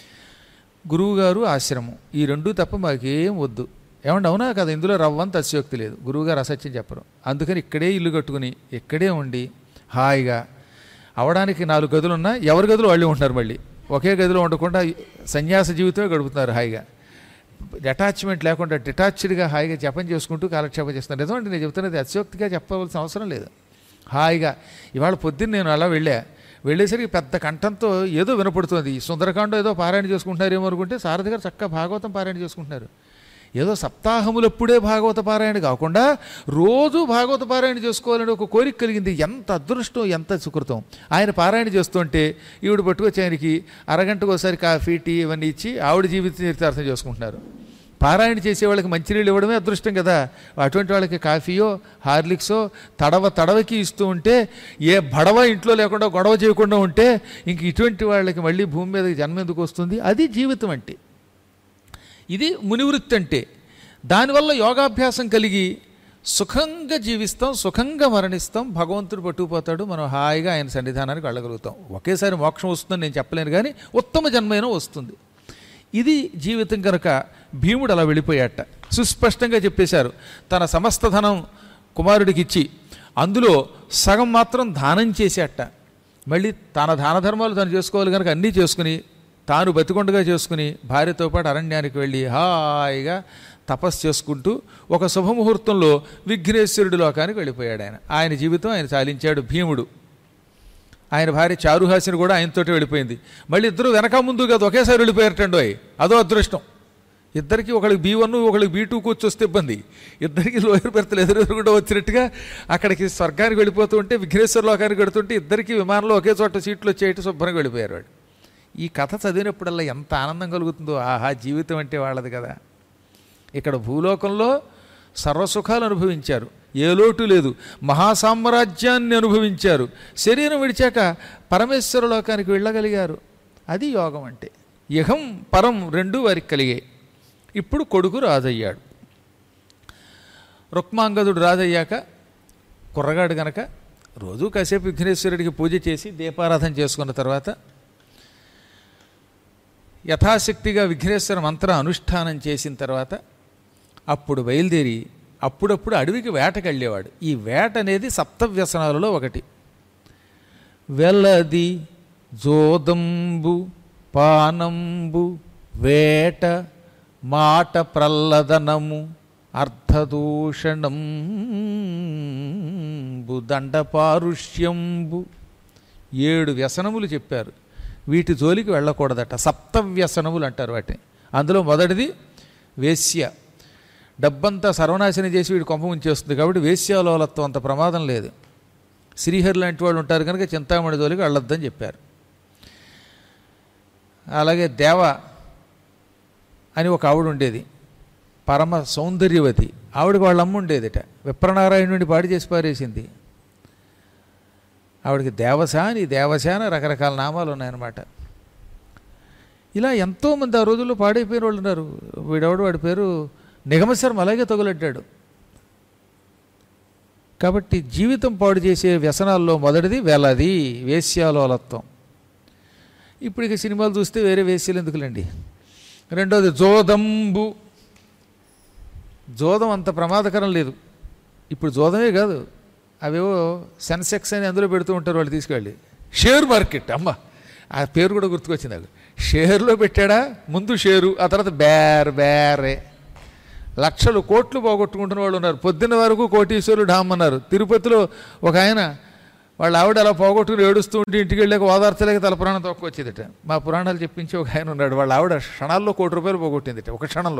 గురువుగారు ఆశ్రమం ఈ రెండు తప్ప మాకేం వద్దు ఏమండి అవునా కదా ఇందులో రవ్వంత అతిశయోక్తి లేదు గురువుగారు అసత్యం చెప్పరు అందుకని ఇక్కడే ఇల్లు కట్టుకుని ఇక్కడే ఉండి హాయిగా అవడానికి నాలుగు గదులు ఉన్నా ఎవరి గదులు వాళ్ళే ఉంటున్నారు మళ్ళీ ఒకే గదిలో ఉండకుండా సన్యాస జీవితమే గడుపుతున్నారు హాయిగా అటాచ్మెంట్ లేకుండా డిటాచ్డ్గా హాయిగా జపం చేసుకుంటూ కాలక్షేపం చేస్తున్నారు నిజమండి నేను చెప్తున్నది అతిశయోక్తిగా చెప్పవలసిన అవసరం లేదు హాయిగా ఇవాళ పొద్దున్న నేను అలా వెళ్ళా వెళ్ళేసరికి పెద్ద కంఠంతో ఏదో వినపడుతుంది ఈ సుందరకాండం ఏదో పారాయణ చేసుకుంటున్నారేమో అనుకుంటే సారథి గారు చక్కగా భాగవతం పారాయణ చేసుకుంటున్నారు ఏదో సప్తాహములప్పుడే భాగవత పారాయణ కాకుండా రోజు భాగవత పారాయణ చేసుకోవాలని ఒక కోరిక కలిగింది ఎంత అదృష్టం ఎంత సుకృతం ఆయన పారాయణ చేస్తుంటే ఈవిడ పట్టుకొచ్చి ఆయనకి అరగంటకు ఒకసారి కాఫీ టీ ఇవన్నీ ఇచ్చి ఆవిడ జీవిత చరితార్థం చేసుకుంటున్నారు పారాయణ చేసే వాళ్ళకి మంచినీళ్ళు ఇవ్వడమే అదృష్టం కదా అటువంటి వాళ్ళకి కాఫీయో హార్లిక్సో తడవ తడవకి ఇస్తూ ఉంటే ఏ బడవ ఇంట్లో లేకుండా గొడవ చేయకుండా ఉంటే ఇంక ఇటువంటి వాళ్ళకి మళ్ళీ భూమి మీదకి జన్మ ఎందుకు వస్తుంది అది జీవితం అంటే ఇది మునివృత్తి అంటే దానివల్ల యోగాభ్యాసం కలిగి సుఖంగా జీవిస్తాం సుఖంగా మరణిస్తాం భగవంతుడు పట్టుకుపోతాడు మనం హాయిగా ఆయన సన్నిధానానికి వెళ్ళగలుగుతాం ఒకేసారి మోక్షం వస్తుందని నేను చెప్పలేను కానీ ఉత్తమ జన్మైనా వస్తుంది ఇది జీవితం కనుక భీముడు అలా వెళ్ళిపోయాట సుస్పష్టంగా చెప్పేశారు తన సమస్త ధనం కుమారుడికి ఇచ్చి అందులో సగం మాత్రం దానం చేసేట మళ్ళీ తన దాన ధర్మాలు తను చేసుకోవాలి కనుక అన్నీ చేసుకుని తాను బతికొండగా చేసుకుని భార్యతో పాటు అరణ్యానికి వెళ్ళి హాయిగా తపస్సు చేసుకుంటూ ఒక శుభముహూర్తంలో విఘ్నేశ్వరుడి లోకానికి వెళ్ళిపోయాడు ఆయన ఆయన జీవితం ఆయన చాలించాడు భీముడు ఆయన భార్య చారుహాసిని కూడా ఆయనతోటి వెళ్ళిపోయింది మళ్ళీ ఇద్దరు వెనక ముందు కాదు ఒకేసారి వెళ్ళిపోయారటండో అదో అదృష్టం ఇద్దరికి ఒకళ్ళకి బీ వన్ ఒకళ్ళకి బీ టూ కూర్చి వస్తే ఇబ్బంది ఇద్దరికి లోయర్ బెర్తలు ఎదురెదురుగుండా వచ్చినట్టుగా అక్కడికి స్వర్గానికి వెళ్ళిపోతూ ఉంటే విఘ్నేశ్వర లోకానికి వెడుతుంటే ఇద్దరికి విమానంలో ఒకే చోట సీట్లు వచ్చేటి శుభ్రంగా వెళ్ళిపోయారు వాడు ఈ కథ చదివినప్పుడల్లా ఎంత ఆనందం కలుగుతుందో ఆహా జీవితం అంటే వాళ్ళది కదా ఇక్కడ భూలోకంలో సర్వసుఖాలు అనుభవించారు ఏ లోటు లేదు మహాసామ్రాజ్యాన్ని అనుభవించారు శరీరం విడిచాక పరమేశ్వర లోకానికి వెళ్ళగలిగారు అది యోగం అంటే ఇహం పరం రెండు వారికి కలిగాయి ఇప్పుడు కొడుకు రాజయ్యాడు రుక్మాంగదుడు రాజయ్యాక కుర్రగాడు గనక రోజు కాసేపు విఘ్నేశ్వరుడికి పూజ చేసి దీపారాధన చేసుకున్న తర్వాత యథాశక్తిగా విఘ్నేశ్వర మంత్ర అనుష్ఠానం చేసిన తర్వాత అప్పుడు బయలుదేరి అప్పుడప్పుడు అడవికి వేటకెళ్ళేవాడు ఈ వేట అనేది సప్తవ్యసనాలలో ఒకటి వెలది జోదంబు పానంబు వేట మాట ప్రల్లదనము అర్ధదూషణంబు దండపారుష్యంబు ఏడు వ్యసనములు చెప్పారు వీటి జోలికి వెళ్ళకూడదట సప్తవ్యసనములు అంటారు వాటిని అందులో మొదటిది వేశ్య డబ్బంతా సర్వనాశనం చేసి వీడు కొంప ఉంచేస్తుంది కాబట్టి వేశ్యాలోలత్వం అంత ప్రమాదం లేదు శ్రీహరి లాంటి వాళ్ళు ఉంటారు కనుక చింతామణి జోలికి వెళ్ళొద్దని చెప్పారు అలాగే దేవ అని ఒక ఆవిడ ఉండేది పరమ సౌందర్యవతి ఆవిడకి వాళ్ళ అమ్మ ఉండేదిట విప్రనారాయణుడిని పాడి చేసి పారేసింది ఆవిడకి దేవసాని దేవశాన రకరకాల నామాలు ఉన్నాయన్నమాట ఇలా ఎంతోమంది ఆ రోజుల్లో పాడైపోయిన వాళ్ళు ఉన్నారు వీడెవడు వాడి పేరు నిగమశర్మ అలాగే తగులడ్డాడు కాబట్టి జీవితం పాడు చేసే వ్యసనాల్లో మొదటిది వేలాది వేశ్యాలోలత్వం ఇప్పుడు ఇక సినిమాలు చూస్తే వేరే వేశ్యలు ఎందుకులేండి రెండోది జోదంబు జోదం అంత ప్రమాదకరం లేదు ఇప్పుడు జోదమే కాదు అవేవో సెన్సెక్స్ అని అందులో పెడుతూ ఉంటారు వాళ్ళు తీసుకెళ్ళి షేర్ మార్కెట్ అమ్మ ఆ పేరు కూడా గుర్తుకొచ్చింది నాకు షేర్లో పెట్టాడా ముందు షేరు ఆ తర్వాత బేర్ బేరే లక్షలు కోట్లు పోగొట్టుకుంటున్న వాళ్ళు ఉన్నారు పొద్దున్న వరకు కోటీశ్వరులు డామ్ అన్నారు తిరుపతిలో ఒక ఆయన వాళ్ళ ఆవిడ అలా పోగొట్టుకుని ఏడుస్తూ ఉంటే ఇంటికి వెళ్ళాక ఓదార్చలేక తల పురాణం తొక్కొచ్చేదిట మా పురాణాలు చెప్పించి ఒక ఆయన ఉన్నాడు వాళ్ళ ఆవిడ క్షణాల్లో కోటి రూపాయలు పోగొట్టిందిట ఒక క్షణంలో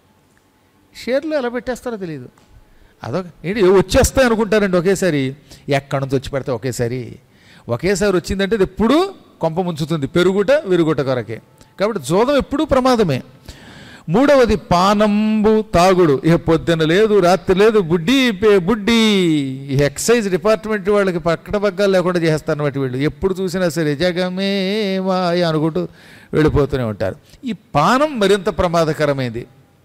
షేర్లు ఎలా పెట్టేస్తారో తెలియదు అదొక ఏంటి వచ్చేస్తాయి అనుకుంటారండి ఒకేసారి ఎక్కడి నుంచి వచ్చి పెడితే ఒకేసారి ఒకేసారి వచ్చిందంటే అది ఎప్పుడూ కొంప ముంచుతుంది పెరుగుట విరుగుట కొరకే కాబట్టి జోదం ఎప్పుడూ ప్రమాదమే మూడవది పానంబు తాగుడు ఇక పొద్దున లేదు రాత్రి లేదు బుడ్డి పే- బుడ్డి ఈ ఎక్సైజ్ డిపార్ట్మెంట్ వాళ్ళకి పక్కన పగ్గాలు లేకుండా చేస్తారు బట్టి వీళ్ళు ఎప్పుడు చూసినా సరే జగమే మాయ అనుకుంటూ వెళ్ళిపోతూనే ఉంటారు ఈ పానం మరింత ప్రమాదకరమైంది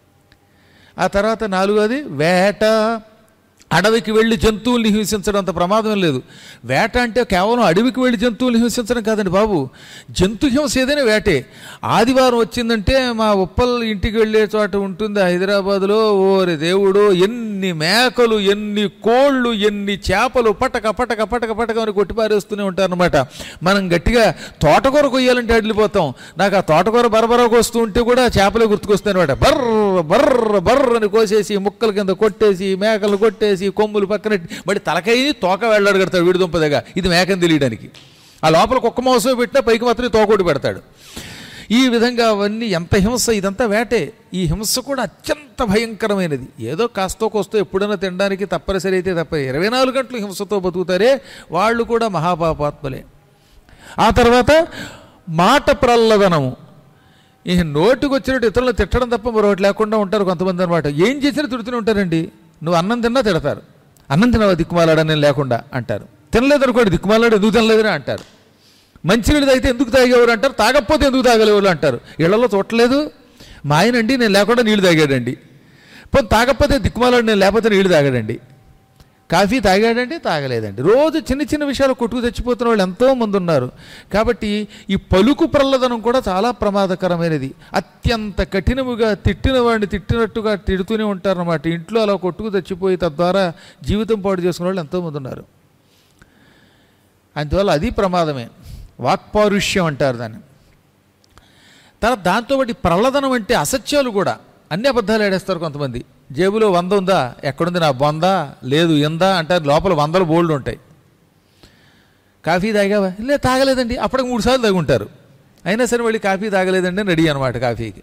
ఆ తర్వాత నాలుగోది వేట అడవికి వెళ్ళి జంతువుల్ని హింసించడం అంత ప్రమాదం ఏం లేదు వేట అంటే కేవలం అడవికి వెళ్ళి జంతువుల్ని హింసించడం కాదండి బాబు జంతు హింస ఏదైనా వేటే ఆదివారం వచ్చిందంటే మా ఉప్పల్ ఇంటికి వెళ్ళే చోట ఉంటుంది హైదరాబాదులో ఓరి దేవుడు ఎన్ని మేకలు ఎన్ని కోళ్ళు ఎన్ని చేపలు పటక పటక పటక పటక అని కొట్టిపారేస్తూనే ఉంటారనమాట మనం గట్టిగా తోటకూర కొయ్యాలంటే అడిలిపోతాం నాకు ఆ తోటకూర బరబరా కోస్తూ ఉంటే కూడా చేపలే గుర్తుకొస్తాయి అనమాట బర్ర బర్ర బర్ర అని కోసేసి ముక్కల కింద కొట్టేసి మేకలు కొట్టేసి కొమ్ములు పక్కన మరి తలకైని తోక వెళ్ళాడు కడతాడు వీడి దుంపదగా ఇది మేకని తెలియడానికి ఆ లోపల కుక్క మాంసం పెట్టినా పైకి మాత్రం తోకోటి పెడతాడు ఈ విధంగా అవన్నీ ఎంత హింస ఇదంతా వేటే ఈ హింస కూడా అత్యంత భయంకరమైనది ఏదో కాస్తో కోస్తో ఎప్పుడైనా తినడానికి తప్పనిసరి అయితే తప్ప ఇరవై నాలుగు గంటలు హింసతో బతుకుతారే వాళ్ళు కూడా మహాపాపాత్మలే ఆ తర్వాత మాట ప్రల్లదనము ఈ నోటికి వచ్చినట్టు ఇతరులు తిట్టడం తప్ప మరొకటి లేకుండా ఉంటారు కొంతమంది అనమాట ఏం చేసినా తిడుతూనే ఉంటారండి నువ్వు అన్నం తిన్నా తిడతారు అన్నం తినవా దిక్కుమాలాడా నేను లేకుండా అంటారు తినలేదు అనుకోండి దిక్కుమాలాడు ఎందుకు తినలేదని అంటారు మంచినీళ్ళు తాగితే ఎందుకు తాగేవారు అంటారు తాగకపోతే ఎందుకు తాగలేవారు అంటారు ఇళ్లలో చూడలేదు మా ఆయనండి నేను లేకుండా నీళ్లు తాగాడండి పోనీ తాగకపోతే దిక్కుమాలాడు నేను లేకపోతే నీళ్లు తాగాడండి కాఫీ తాగాడంటే తాగలేదండి రోజు చిన్న చిన్న విషయాలు కొట్టుకు తెచ్చిపోతున్న వాళ్ళు ఎంతో మంది ఉన్నారు కాబట్టి ఈ పలుకు ప్రల్లదనం కూడా చాలా ప్రమాదకరమైనది అత్యంత కఠినముగా తిట్టిన వాడిని తిట్టినట్టుగా తిడుతూనే ఉంటారన్నమాట ఇంట్లో అలా కొట్టుకు తెచ్చిపోయి తద్వారా జీవితం పాడు చేసుకునే వాళ్ళు ఎంతోమంది ఉన్నారు అందువల్ల అది ప్రమాదమే వాక్పారుష్యం అంటారు దాన్ని తర్వాత దాంతోపాటు ఈ ప్రల్లదనం అంటే అసత్యాలు కూడా అన్ని అబద్ధాలు ఏడేస్తారు కొంతమంది జేబులో వంద ఉందా ఎక్కడుంది నా బొందా లేదు ఎందా అంటారు లోపల వందలు బోల్డ్ ఉంటాయి కాఫీ తాగావా లే తాగలేదండి అప్పటికి మూడు సార్లు తాగుంటారు అయినా సరే మళ్ళీ కాఫీ తాగలేదండి అని రెడీ అనమాట కాఫీకి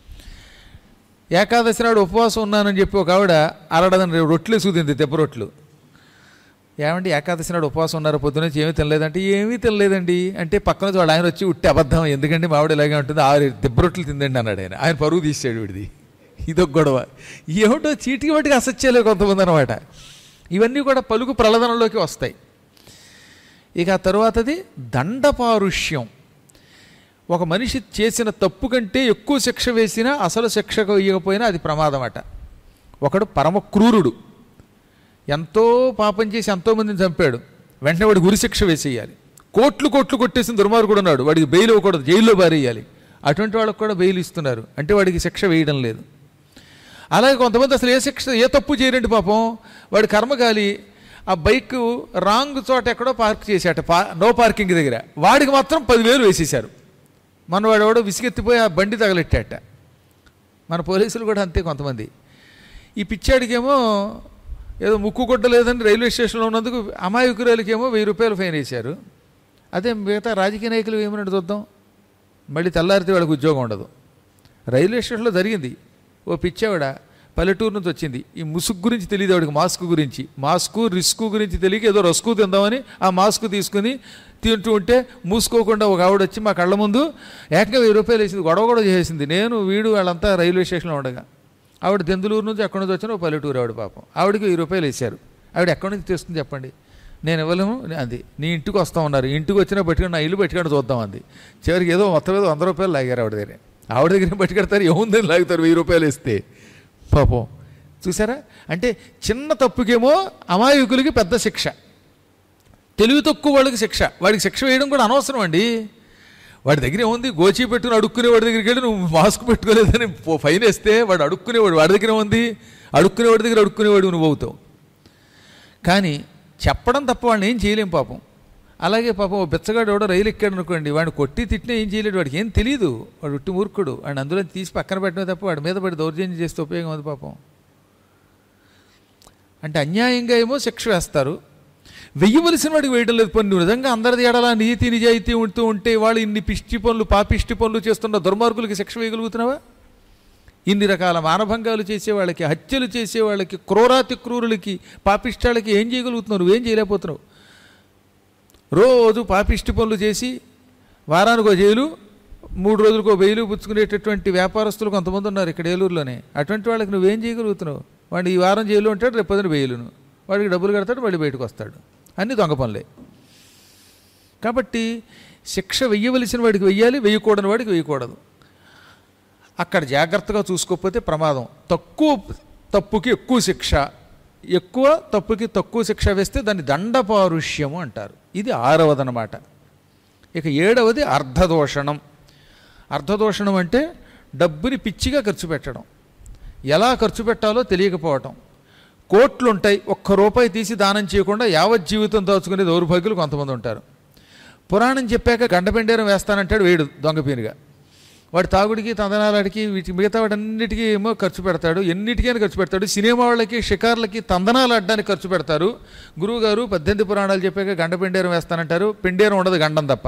ఏకాదశి నాడు ఉపవాసం ఉన్నానని చెప్పి ఒక ఆవిడ అరడదని రొట్లు సూదింది తెప్ప రొట్లు ఏమండి ఏకాదశి నాడు ఉపవాసం ఉన్నారు పొద్దున ఏమీ తినలేదంటే ఏమీ తినలేదండి అంటే పక్కన నుంచి వాడు ఆయన వచ్చి ఉట్టి అబద్ధం ఎందుకండి మావిడ ఇలాగే ఉంటుంది ఆరు దెబ్బరొట్లు తిందండి అన్నాడు ఆయన ఆయన పరువు తీసాడు వీడిది ఇదొక గొడవ ఏమిటో చీటికి బట్టికి అసత్యాలే కొంతమంది అనమాట ఇవన్నీ కూడా పలుకు ప్రలదనంలోకి వస్తాయి ఇక ఆ తరువాతది దండపారుష్యం ఒక మనిషి చేసిన తప్పు కంటే ఎక్కువ శిక్ష వేసినా అసలు శిక్ష ఇవ్వకపోయినా అది ప్రమాదం అట ఒకడు పరమ క్రూరుడు ఎంతో పాపం చేసి ఎంతోమందిని చంపాడు వెంటనే వాడికి ఉరిశిక్ష వేసేయాలి కోట్లు కోట్లు కొట్టేసిన దుర్మార్గుడు ఉన్నాడు వాడికి బెయిల్ ఇవ్వకూడదు జైల్లో బారేయాలి అటువంటి వాళ్ళకు కూడా బెయిల్ ఇస్తున్నారు అంటే వాడికి శిక్ష వేయడం లేదు అలాగే కొంతమంది అసలు ఏ శిక్ష ఏ తప్పు చేయరండి పాపం వాడి కర్మగాలి ఆ బైక్ రాంగ్ చోట ఎక్కడో పార్క్ చేశాట పా నో పార్కింగ్ దగ్గర వాడికి మాత్రం పదివేలు వేసేశారు మన వాడు ఎవడో విసిగెత్తిపోయి ఆ బండి తగలెట్టాట మన పోలీసులు కూడా అంతే కొంతమంది ఈ పిచ్చాడికేమో ఏదో ముక్కు కొట్ట లేదని రైల్వే స్టేషన్లో ఉన్నందుకు అమాయకురాలకేమో వెయ్యి రూపాయలు ఫైన్ వేశారు అదే మిగతా రాజకీయ నాయకులు ఏమన్నట్టు చూద్దాం మళ్ళీ తెల్లారితే వాళ్ళకి ఉద్యోగం ఉండదు రైల్వే స్టేషన్లో జరిగింది ఓ పిచ్చావిడ పల్లెటూరు నుంచి వచ్చింది ఈ ముసుగు గురించి తెలియదు ఆవిడకి మాస్క్ గురించి మాస్కు రిస్క్ గురించి తెలియక ఏదో రస్కు తిందామని ఆ మాస్క్ తీసుకుని తింటూ ఉంటే మూసుకోకుండా ఒక ఆవిడ వచ్చి మా కళ్ళ ముందు ఏకంగా వెయ్యి రూపాయలు వేసింది గొడవ గొడవ చేసింది నేను వీడు వాళ్ళంతా రైల్వే స్టేషన్లో ఉండగా ఆవిడ దెందులూరు నుంచి ఎక్కడి నుంచి వచ్చిన ఒక పల్లెటూరు ఆవిడ పాపం ఆవిడకి వెయ్యి రూపాయలు వేశారు ఆవిడ ఎక్కడి నుంచి తెస్తుంది చెప్పండి నేను ఇవ్వలేము అది నీ ఇంటికి వస్తా ఉన్నారు ఇంటికి వచ్చినా పట్టుకొని నా ఇల్లు పెట్టుకొని చూద్దాం అంది చివరికి ఏదో మొత్తం ఏదో వంద రూపాయలు లాగారు ఆవిడ దగ్గర ఆవిడ దగ్గర పట్టుకెడతారు ఏముందని లాగుతారు వెయ్యి రూపాయలు ఇస్తే పాపం చూసారా అంటే చిన్న తప్పుకేమో అమాయకులకి పెద్ద శిక్ష తెలివి తక్కువ వాళ్ళకి శిక్ష వాడికి శిక్ష వేయడం కూడా అనవసరం అండి వాడి దగ్గర ఏముంది గోచి పెట్టుకుని అడుక్కునే వాడి దగ్గరికి వెళ్ళి నువ్వు మాస్క్ పెట్టుకోలేదని పో- ఫైన్ వేస్తే వాడు అడుక్కునేవాడు వాడి దగ్గర ఏముంది అడుక్కునేవాడి దగ్గర అడుక్కునేవాడు నువ్వు అవుతావు కానీ చెప్పడం తప్ప వాడిని ఏం చేయలేం పాపం అలాగే పాపం ఓ బిచ్చగాడు ఎవడో రైలు ఎక్కాడు అనుకోండి వాడిని కొట్టి తిట్టినా ఏం చేయలేడు వాడికి ఏం తెలియదు వాడు ఉట్టి మూర్ఖుడు వాడిని అందులో తీసి పక్కన పెట్టడమే తప్ప వాడి మీద పడి దౌర్జన్యం చేస్తే ఉపయోగం ఉంది పాపం అంటే అన్యాయంగా ఏమో శిక్ష వేస్తారు వెయ్యవలసిన వాడికి వేయడం లేదు పని నువ్వు నిజంగా అందరిది ఎడలా నీతి నిజాయితీ ఉంటూ ఉంటే వాళ్ళు ఇన్ని పిష్టి పనులు పాపిష్టి పనులు చేస్తున్న దుర్మార్గులకి శిక్ష వేయగలుగుతున్నావా ఇన్ని రకాల మానభంగాలు చేసేవాళ్ళకి హత్యలు చేసేవాళ్ళకి క్రూరాతి క్రూరులకి పాపిష్టాలకి ఏం చేయగలుగుతున్నావు నువ్వేం చేయలేకపోతున్నావు రోజు పాపిష్టి పనులు చేసి వారానికి ఒక జైలు మూడు రోజులకు ఒక బెయిలు పుచ్చుకునేటటువంటి వ్యాపారస్తులు కొంతమంది ఉన్నారు ఇక్కడ ఏలూరులోనే అటువంటి వాళ్ళకి నువ్వేం చేయగలుగుతున్నావు వాడు ఈ వారం జైలు ఉంటాడు రేపు పొద్దున బెయిలును వాడికి డబ్బులు కడతాడు మళ్ళీ బయటకు వస్తాడు అన్ని దొంగ పనులే కాబట్టి శిక్ష వెయ్యవలసిన వాడికి వెయ్యాలి వెయ్యకూడని వాడికి వేయకూడదు అక్కడ జాగ్రత్తగా చూసుకోకపోతే ప్రమాదం తక్కువ తప్పుకి ఎక్కువ శిక్ష ఎక్కువ తప్పుకి తక్కువ శిక్ష వేస్తే దాన్ని దండపారుష్యము అంటారు ఇది ఆరవదనమాట ఇక ఏడవది అర్ధదోషణం అర్ధదోషణం అంటే డబ్బుని పిచ్చిగా ఖర్చు పెట్టడం ఎలా ఖర్చు పెట్టాలో తెలియకపోవటం కోట్లు ఉంటాయి ఒక్క రూపాయి తీసి దానం చేయకుండా యావత్ జీవితం దాచుకునే దౌర్భాగ్యులు కొంతమంది ఉంటారు పురాణం చెప్పాక గండపెండేరం వేస్తానంటాడు వేడు దొంగపీనుగా వాడు తాగుడికి తందనాలకి వీటి మిగతా వాటన్నిటికీ ఏమో ఖర్చు పెడతాడు ఎన్నిటికైనా ఖర్చు పెడతాడు సినిమా వాళ్ళకి షికార్లకి తందనాలు అడ్డానికి ఖర్చు పెడతారు గురువుగారు పద్దెనిమిది పురాణాలు చెప్పాక గండ పెండేరం వేస్తానంటారు పెండేరం ఉండదు గండం తప్ప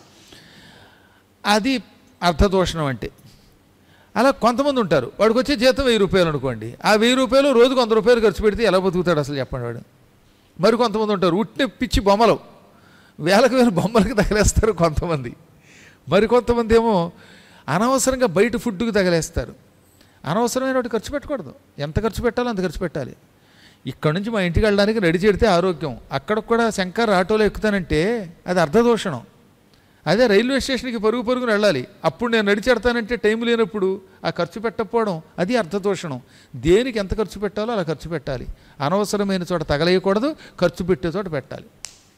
అది అర్థదోషణం అంటే అలా కొంతమంది ఉంటారు వాడికి వచ్చే జీతం వెయ్యి రూపాయలు అనుకోండి ఆ వెయ్యి రూపాయలు రోజుకు వంద రూపాయలు ఖర్చు పెడితే ఎలా బతుకుతాడు అసలు చెప్పండి వాడు మరి కొంతమంది ఉంటారు ఉట్టిన పిచ్చి బొమ్మలు వేలకు వేల బొమ్మలకు తగిలేస్తారు కొంతమంది మరి కొంతమంది ఏమో అనవసరంగా బయట ఫుడ్కి తగిలేస్తారు అనవసరమైన వాటి ఖర్చు పెట్టకూడదు ఎంత ఖర్చు పెట్టాలో అంత ఖర్చు పెట్టాలి ఇక్కడ నుంచి మా ఇంటికి వెళ్ళడానికి రెడీ చేడితే ఆరోగ్యం అక్కడ కూడా శంకర్ ఆటోలో ఎక్కుతానంటే అది అర్ధదోషణం అదే రైల్వే స్టేషన్కి పరుగు పరుగున వెళ్ళాలి అప్పుడు నేను నడిచెడతానంటే టైం లేనప్పుడు ఆ ఖర్చు పెట్టకపోవడం అది అర్థదోషణం దేనికి ఎంత ఖర్చు పెట్టాలో అలా ఖర్చు పెట్టాలి అనవసరమైన చోట తగలేయకూడదు ఖర్చు పెట్టే చోట పెట్టాలి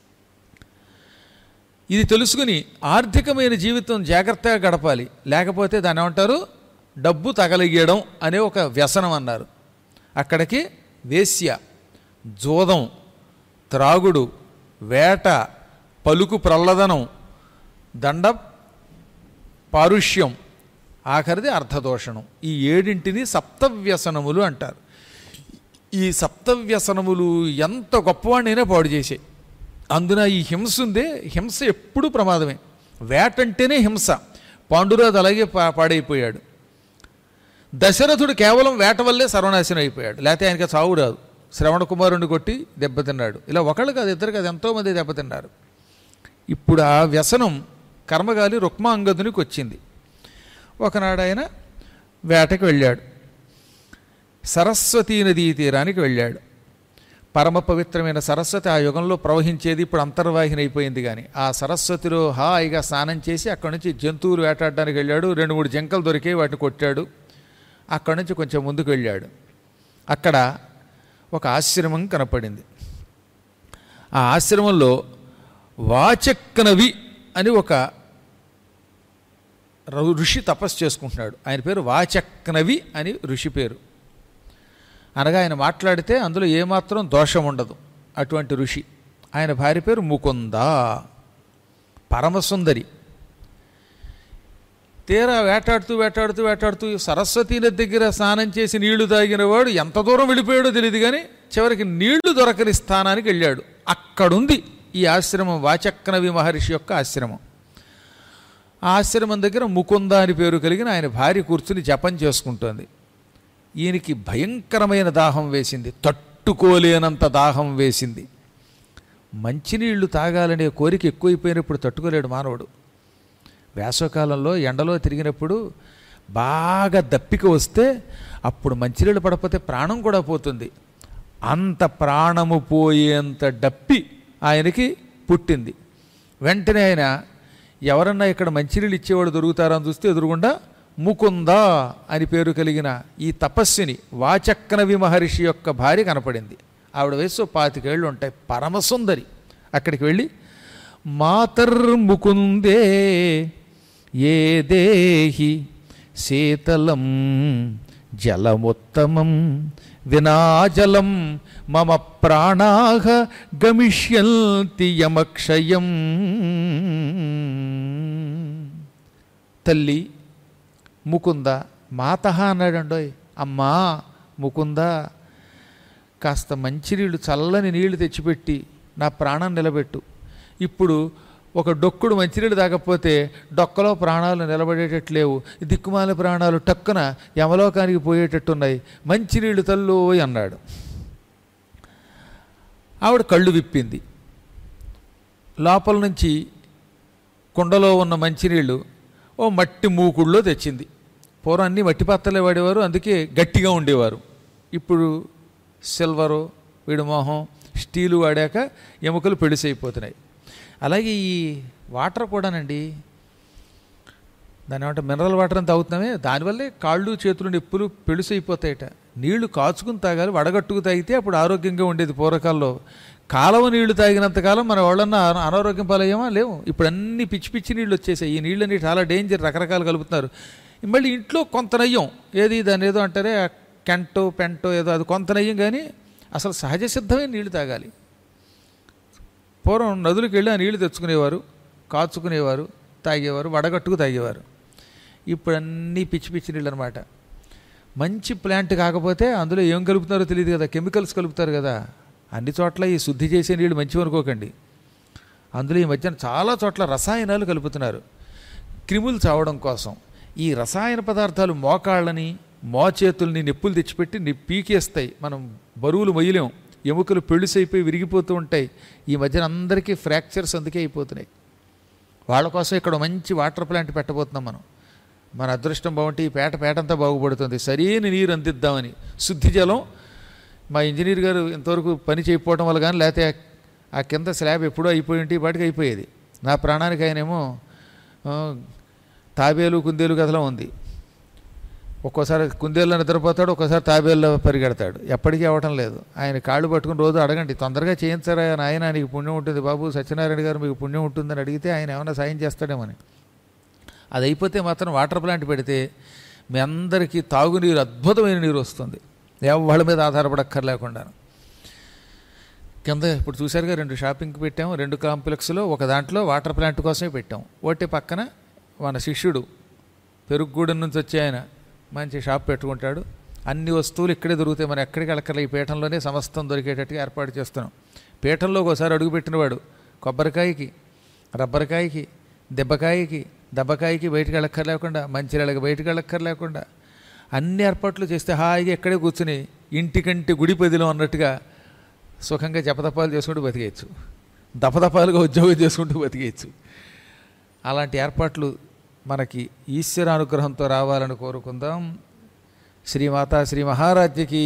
ఇది తెలుసుకుని ఆర్థికమైన జీవితం జాగ్రత్తగా గడపాలి లేకపోతే దాన్ని ఏమంటారు డబ్బు తగలిగేయడం అనే ఒక వ్యసనం అన్నారు అక్కడికి వేశ్య జోదం త్రాగుడు వేట పలుకు ప్రల్లదనం దండ పారుష్యం ఆఖరిది అర్థదోషణం ఈ ఏడింటిని సప్తవ్యసనములు అంటారు ఈ సప్తవ్యసనములు ఎంత గొప్పవాడినైనా పాడు చేసాయి అందున ఈ హింస ఉందే హింస ఎప్పుడూ ప్రమాదమే వేటంటేనే హింస పాండురాజు అలాగే పా పాడైపోయాడు దశరథుడు కేవలం వేట వల్లే సర్వనాశనం అయిపోయాడు లేకపోతే ఆయనకి చావు రాదు శ్రవణ కుమారుని కొట్టి దెబ్బతిన్నాడు ఇలా ఒకళ్ళు కాదు ఇద్దరు కాదు ఎంతోమంది దెబ్బతిన్నారు ఇప్పుడు ఆ వ్యసనం కర్మగాలి రుక్మాంగదునికి వచ్చింది ఒకనాడు ఆయన వేటకి వెళ్ళాడు సరస్వతీ నదీ తీరానికి వెళ్ళాడు పరమ పవిత్రమైన సరస్వతి ఆ యుగంలో ప్రవహించేది ఇప్పుడు అంతర్వాహిని అయిపోయింది కానీ ఆ సరస్వతిలో హాయిగా స్నానం చేసి అక్కడి నుంచి జంతువులు వేటాడడానికి వెళ్ళాడు రెండు మూడు జంకలు దొరికాయి వాటిని కొట్టాడు అక్కడి నుంచి కొంచెం ముందుకు వెళ్ళాడు అక్కడ ఒక ఆశ్రమం కనపడింది ఆ ఆశ్రమంలో వాచక్నవి అని ఒక ర- ఋషి తపస్సు చేసుకుంటున్నాడు ఆయన పేరు వాచక్నవి అని ఋషి పేరు అనగా ఆయన మాట్లాడితే అందులో ఏమాత్రం దోషం ఉండదు అటువంటి ఋషి ఆయన భార్య పేరు ముకుంద పరమసుందరి తీరా వేటాడుతూ వేటాడుతూ వేటాడుతూ సరస్వతీ నది దగ్గర స్నానం చేసి నీళ్లు తాగిన వాడు ఎంత దూరం వెళ్ళిపోయాడో తెలియదు కానీ చివరికి నీళ్లు దొరకని స్థానానికి వెళ్ళాడు అక్కడుంది ఈ ఆశ్రమం వాచక్నవి మహర్షి యొక్క ఆశ్రమం ఆ ఆశ్రమం దగ్గర ముకుంద అని పేరు కలిగిన ఆయన భార్య కూర్చుని జపం చేసుకుంటోంది ఈయనకి భయంకరమైన దాహం వేసింది తట్టుకోలేనంత దాహం వేసింది మంచినీళ్లు తాగాలనే కోరిక ఎక్కువైపోయినప్పుడు తట్టుకోలేడు మానవుడు వేసవకాలంలో ఎండలో తిరిగినప్పుడు బాగా దప్పిక వస్తే అప్పుడు మంచినీళ్ళు పడకపోతే ప్రాణం కూడా పోతుంది అంత ప్రాణము పోయేంత డప్పి ఆయనకి పుట్టింది వెంటనే ఆయన ఎవరన్నా ఇక్కడ మంచినీళ్ళు ఇచ్చేవాడు దొరుకుతారని చూస్తే ఎదురుగుండా ముకుంద అని పేరు కలిగిన ఈ తపస్విని వాచక్నవి మహర్షి యొక్క భార్య కనపడింది ఆవిడ వయసు పాతికేళ్ళు ఉంటాయి పరమసుందరి అక్కడికి వెళ్ళి మాతర్ముకుందే ఏ దేహి శీతలం జలముత్తమం వినాజలం మమ ప్రాణాహ గమిష్యంతి యమక్షయం తల్లి ముకుంద మాత అన్నాడండోయ్ అమ్మా ముకుంద కాస్త మంచినీళ్ళు చల్లని నీళ్లు తెచ్చిపెట్టి నా ప్రాణం నిలబెట్టు ఇప్పుడు ఒక డొక్కుడు మంచినీళ్ళు తాగకపోతే డొక్కలో ప్రాణాలు నిలబడేటట్లేవు దిక్కుమాల ప్రాణాలు టక్కున యమలోకానికి పోయేటట్టున్నాయి మంచినీళ్ళు తల్లు అన్నాడు ఆవిడ కళ్ళు విప్పింది లోపల నుంచి కుండలో ఉన్న మంచినీళ్ళు ఓ మట్టి మూకుడులో తెచ్చింది పూర్వం అన్నీ మట్టి పాత్రలే వాడేవారు అందుకే గట్టిగా ఉండేవారు ఇప్పుడు సిల్వరు వీడి మొహం స్టీలు వాడాక ఎముకలు పెడిసైపోతున్నాయి అలాగే ఈ వాటర్ కూడానండి దాని ఏమంటే మినరల్ వాటర్ అంతా అవుతున్నామే దానివల్లే కాళ్ళు చేతులు నొప్పులు పెడుసైపోతాయట నీళ్లు కాచుకుని తాగాలి వడగట్టుకు తాగితే అప్పుడు ఆరోగ్యంగా ఉండేది పూర్వకాలంలో కాలువ నీళ్లు తాగినంతకాలం మన వాళ్ళన్నా అనా- అనారోగ్యం పాలయ్యామా లేవు ఇప్పుడు అన్ని పిచ్చి పిచ్చి నీళ్ళు వచ్చేసాయి ఈ నీళ్ళని చాలా డేంజర్ రకరకాలు కలుపుతున్నారు మళ్ళీ ఇంట్లో కొంత నయ్యం ఏది దాని ఏదో అంటారే ఆ కెంటో పెంటో ఏదో అది కొంత నయ్యం కానీ అసలు సహజ సిద్ధమైన నీళ్లు తాగాలి పూర్వం నదులకు వెళ్ళి ఆ నీళ్లు తెచ్చుకునేవారు కాచుకునేవారు తాగేవారు వడగట్టుకు తాగేవారు ఇప్పుడు అన్నీ పిచ్చి పిచ్చి నీళ్ళు అనమాట మంచి ప్లాంట్ కాకపోతే అందులో ఏం కలుపుతారో తెలియదు కదా కెమికల్స్ కలుపుతారు కదా అన్ని చోట్ల ఈ శుద్ధి చేసే నీళ్ళు మంచివి అనుకోకండి అందులో ఈ మధ్యన చాలా చోట్ల రసాయనాలు కలుపుతున్నారు క్రిములు చావడం కోసం ఈ రసాయన పదార్థాలు మోకాళ్ళని మోచేతుల్ని నొప్పులు తెచ్చిపెట్టి ని- పీకేస్తాయి మనం బరువులు మొయ్యలేం ఎముకలు పెళ్ళిసైపోయి విరిగిపోతూ ఉంటాయి ఈ మధ్యన అందరికీ ఫ్రాక్చర్స్ అందుకే అయిపోతున్నాయి వాళ్ళ కోసం ఇక్కడ మంచి వాటర్ ప్లాంట్ పెట్టబోతున్నాం మనం మన అదృష్టం బాగుంటే ఈ పేట పేటంతా బాగుపడుతుంది సరైన నీరు అందిద్దామని శుద్ధి జలం మా ఇంజనీర్ గారు ఇంతవరకు పని చేయకపోవడం వల్ల కానీ లేకపోతే ఆ కింద స్లాబ్ ఎప్పుడో అయిపోయి ఉంటే ఈ పాటికి అయిపోయేది నా ప్రాణానికి ఆయనేమో ఆ, తాబేలు కుందేలు కథలో ఉంది ఒక్కోసారి కుందేల్లో నిద్రపోతాడు ఒక్కోసారి తాబేల్లో పరిగెడతాడు ఎప్పటికీ అవ్వటం లేదు ఆయన కాళ్ళు పట్టుకుని రోజు అడగండి తొందరగా చేయించారా నాయన నీకు పుణ్యం ఉంటుంది బాబు సత్యనారాయణ గారు మీకు పుణ్యం ఉంటుందని అడిగితే ఆయన ఏమైనా సాయం చేస్తాడేమని అది అయిపోతే మాత్రం వాటర్ ప్లాంట్ పెడితే మీ అందరికీ తాగునీరు అద్భుతమైన నీరు వస్తుంది ఎవళ్ళ మీద ఆధారపడక్కర్లేకుండా కింద ఇప్పుడు చూశారుగా రెండు షాపింగ్కి పెట్టాము రెండు కాంప్లెక్స్లో ఒక దాంట్లో వాటర్ ప్లాంట్ కోసమే పెట్టాం ఒకటి పక్కన మన శిష్యుడు పెరుగుగూడెం నుంచి వచ్చే ఆయన మంచి షాప్ పెట్టుకుంటాడు అన్ని వస్తువులు ఇక్కడే దొరుకుతాయి మనం ఎక్కడికి వెళ్ళక్కర్లే ఈ పీఠంలోనే సమస్తం దొరికేటట్టుగా ఏర్పాటు చేస్తున్నాం పీఠంలో ఒకసారి అడుగుపెట్టినవాడు కొబ్బరికాయకి రబ్బరికాయకి దెబ్బకాయకి దెబ్బకాయకి బయటికి వెళ్ళక్కర్లేకుండా మంచిర్యాలకి బయటికి వెళ్ళక్కర్లేకుండా అన్ని ఏర్పాట్లు చేస్తే హాయిగా ఇక్కడే కూర్చుని ఇంటికంటి గుడి పదిలో అన్నట్టుగా సుఖంగా జపదపాలు చేసుకుంటూ బతికేయచ్చు దపదపాలుగా ఉద్యోగం చేసుకుంటూ బతికేయచ్చు అలాంటి ఏర్పాట్లు మనకి ఈశ్వర అనుగ్రహంతో రావాలని కోరుకుందాం శ్రీమాత శ్రీ మహారాజ్యకి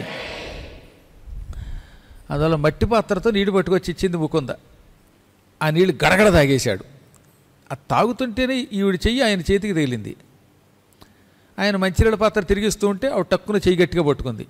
అందువల్ల మట్టి పాత్రతో నీళ్లు పట్టుకొచ్చి ఇచ్చింది ముకుంద ఆ నీళ్లు గడగడ తాగేశాడు ఆ తాగుతుంటేనే ఈవిడ చెయ్యి ఆయన చేతికి తగిలింది ఆయన మంచినీళ్ళ పాత్ర తిరిగిస్తూ ఉంటే ఆవిడ టక్కున చెయ్యి గట్టిగా పట్టుకుంది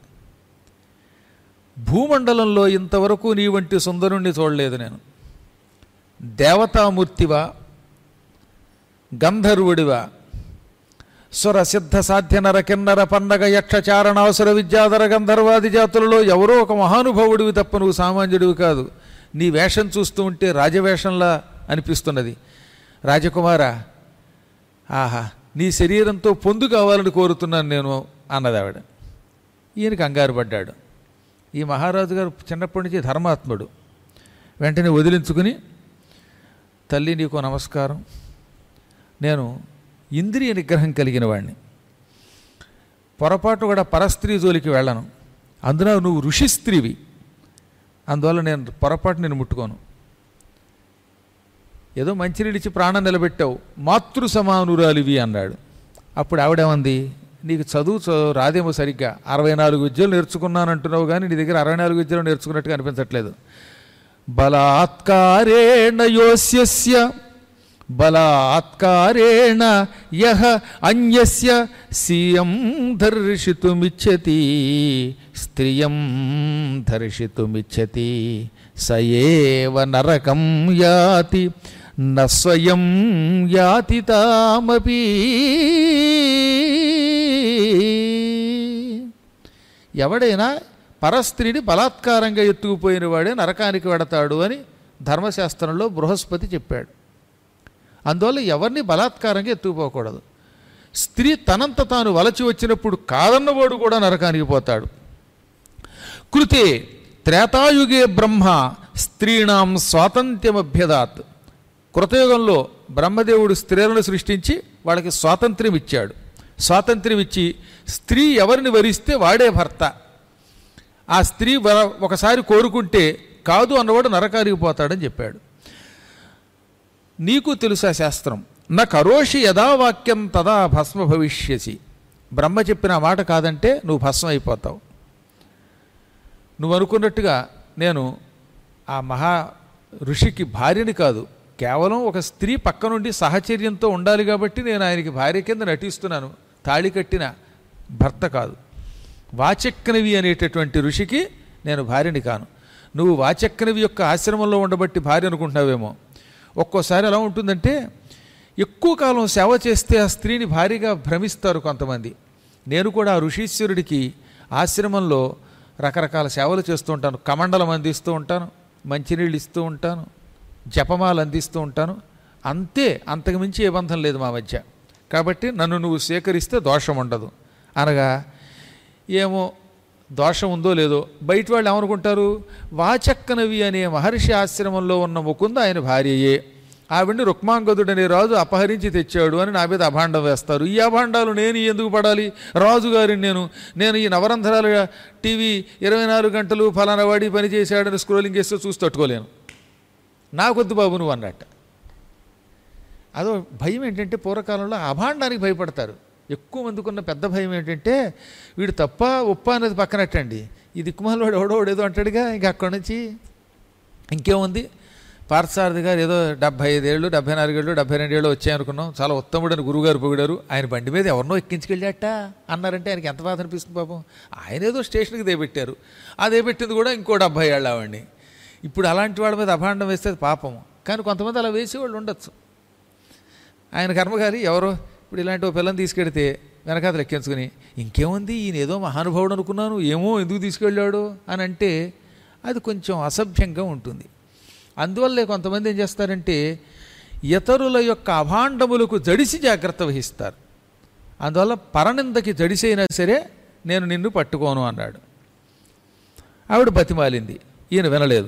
భూమండలంలో ఇంతవరకు నీ వంటి సుందరుణ్ణి చూడలేదు నేను దేవతామూర్తివా గంధర్వుడివా సుర సిద్ధ సాధ్య నర కిన్నర పన్నగ యక్ష చారణాసుర విద్యాధర గంధర్వాది జాతులలో ఎవరో ఒక మహానుభావుడివి తప్ప నువ్వు సామాన్యుడివి కాదు నీ వేషం చూస్తూ ఉంటే రాజవేషంలా అనిపిస్తున్నది రాజకుమార ఆహా నీ శరీరంతో పొందు కావాలని కోరుతున్నాను నేను అన్నది ఆవిడ ఈయన కంగారు పడ్డాడు ఈ మహారాజు గారు చిన్నప్పటి నుంచి ధర్మాత్ముడు వెంటనే వదిలించుకుని తల్లి నీకు నమస్కారం నేను ఇంద్రియ నిగ్రహం కలిగిన వాడిని పొరపాటు కూడా పరస్త్రీ జోలికి వెళ్ళను అందున నువ్వు ఋషి స్త్రీవి అందువల్ల నేను పొరపాటు నేను ముట్టుకోను ఏదో మంచినీడిచి ప్రాణం నిలబెట్టావు మాతృ సమానురాలివి అన్నాడు అప్పుడు ఆవిడేమంది నీకు చదువు చ- రాదేమో సరిగ్గా అరవై నాలుగు విద్యలు నేర్చుకున్నానంటున్నావు కానీ నీ దగ్గర అరవై నాలుగు విద్యలు నేర్చుకున్నట్టుగా అనిపించట్లేదు బలాత్కారేణ యోస్యస్య బలాత్కారేణ యహ అన్యస్య సీయం దర్శితుమిచ్చతి స్త్రియం దర్శితుమిచ్చతి సయేవ నరకం యాతి న స్వయం యాతి తామపి ఎవడైనా పరస్త్రీని బలాత్కారంగా ఎత్తుకుపోయిన వాడే నరకానికి వెడతాడు అని ధర్మశాస్త్రంలో బృహస్పతి చెప్పాడు అందువల్ల ఎవరిని బలాత్కారంగా ఎత్తుకుపోకూడదు స్త్రీ తనంత తాను వలచి వచ్చినప్పుడు కాదన్నవాడు కూడా నరకానికి పోతాడు కృతే త్రేతాయుగే బ్రహ్మ స్త్రీణాం స్వాతంత్ర్యమభ్యదాత్ కృతయుగంలో బ్రహ్మదేవుడు స్త్రీలను సృష్టించి వాళ్ళకి స్వాతంత్ర్యం ఇచ్చాడు స్వాతంత్ర్యం ఇచ్చి స్త్రీ ఎవరిని వరిస్తే వాడే భర్త ఆ స్త్రీ వర- ఒకసారి కోరుకుంటే కాదు అన్నవాడు నరకానికి పోతాడని చెప్పాడు నీకు తెలుసా శాస్త్రం నా కరోషి యథావాక్యం తదా భస్మ భవిష్యసి బ్రహ్మ చెప్పిన ఆ మాట కాదంటే నువ్వు భస్మం అయిపోతావు నువ్వు అనుకున్నట్టుగా నేను ఆ మహా ఋషికి భార్యని కాదు కేవలం ఒక స్త్రీ పక్క నుండి సహచర్యంతో ఉండాలి కాబట్టి నేను ఆయనకి భార్య కింద నటిస్తున్నాను తాళి కట్టిన భర్త కాదు వాచక్నవి అనేటటువంటి ఋషికి నేను భార్యని కాను నువ్వు వాచక్నవి యొక్క ఆశ్రమంలో ఉండబట్టి భార్య అనుకుంటున్నావేమో ఒక్కోసారి ఎలా ఉంటుందంటే ఎక్కువ కాలం సేవ చేస్తే ఆ స్త్రీని భారీగా భ్రమిస్తారు కొంతమంది నేను కూడా ఆ ఋషీశ్వరుడికి ఆశ్రమంలో రకరకాల సేవలు చేస్తూ ఉంటాను కమండలం అందిస్తూ ఉంటాను మంచినీళ్ళు ఇస్తూ ఉంటాను జపమాలు అందిస్తూ ఉంటాను అంతే అంతకుమించి ఏ బంధం లేదు మా మధ్య కాబట్టి నన్ను నువ్వు స్వీకరిస్తే దోషం ఉండదు అనగా ఏమో దోషం ఉందో లేదో బయట వాళ్ళు ఏమనుకుంటారు వాచక్కనవి అనే మహర్షి ఆశ్రమంలో ఉన్న ముకుంద ఆయన భార్యయే ఆవిడ్ని రుక్మాంగదుడు అనే రాజు అపహరించి తెచ్చాడు అని నా మీద అభాండం వేస్తారు ఈ అభాండాలు నేను ఎందుకు పడాలి రాజుగారిని నేను నేను ఈ నవరంధ్రాల టీవీ ఇరవై నాలుగు గంటలు ఫలానా వాడి పని చేశాడని స్క్రోలింగ్ చేస్తే చూసి తట్టుకోలేను నాకొద్దు బాబు నువ్వు అన్నట్టు అదో భయం ఏంటంటే పూర్వకాలంలో అభాండానికి భయపడతారు ఎక్కువ మందికి ఉన్న పెద్ద భయం ఏంటంటే వీడు తప్ప ఉప్ప అనేది పక్కనట్టండి ఈ దిక్కుమాలవాడు ఎవడోడు ఏదో అంటాడుగా ఇంక అక్కడి నుంచి ఇంకేముంది పార్థసారథి గారు ఏదో డెబ్బై ఐదేళ్ళు డెబ్బై నాలుగేళ్ళు డెబ్బై రెండేళ్ళు వచ్చాయనుకున్నాం చాలా ఉత్తముడని గురువుగారు పొగిడారు ఆయన బండి మీద ఎవరినో ఎక్కించుకెళ్ళాట అన్నారంటే ఆయనకి ఎంత బాధ అనిపిస్తుంది పాపం ఆయన ఏదో స్టేషన్కి దేబెట్టారు ఆ దేబెట్టింది కూడా ఇంకో డెబ్బై ఏళ్ళు ఆవండి ఇప్పుడు అలాంటి వాళ్ళ మీద అభాండం వేస్తే అది పాపం కానీ కొంతమంది అలా వేసేవాళ్ళు ఉండొచ్చు ఆయన కర్మగారి ఎవరో ఇప్పుడు ఇలాంటి ఒక పిల్లని తీసుకెడితే వెనకాతలు ఎక్కించుకుని ఇంకేముంది ఈయన ఏదో మహానుభావుడు అనుకున్నాను ఏమో ఎందుకు తీసుకెళ్ళాడు అని అంటే అది కొంచెం అసభ్యంగా ఉంటుంది అందువల్లే కొంతమంది ఏం చేస్తారంటే ఇతరుల యొక్క అభాండములకు జడిసి జాగ్రత్త వహిస్తారు అందువల్ల పరనిందకి జడిసైనా సరే నేను నిన్ను పట్టుకోను అన్నాడు ఆవిడ బతిమాలింది ఈయన వినలేదు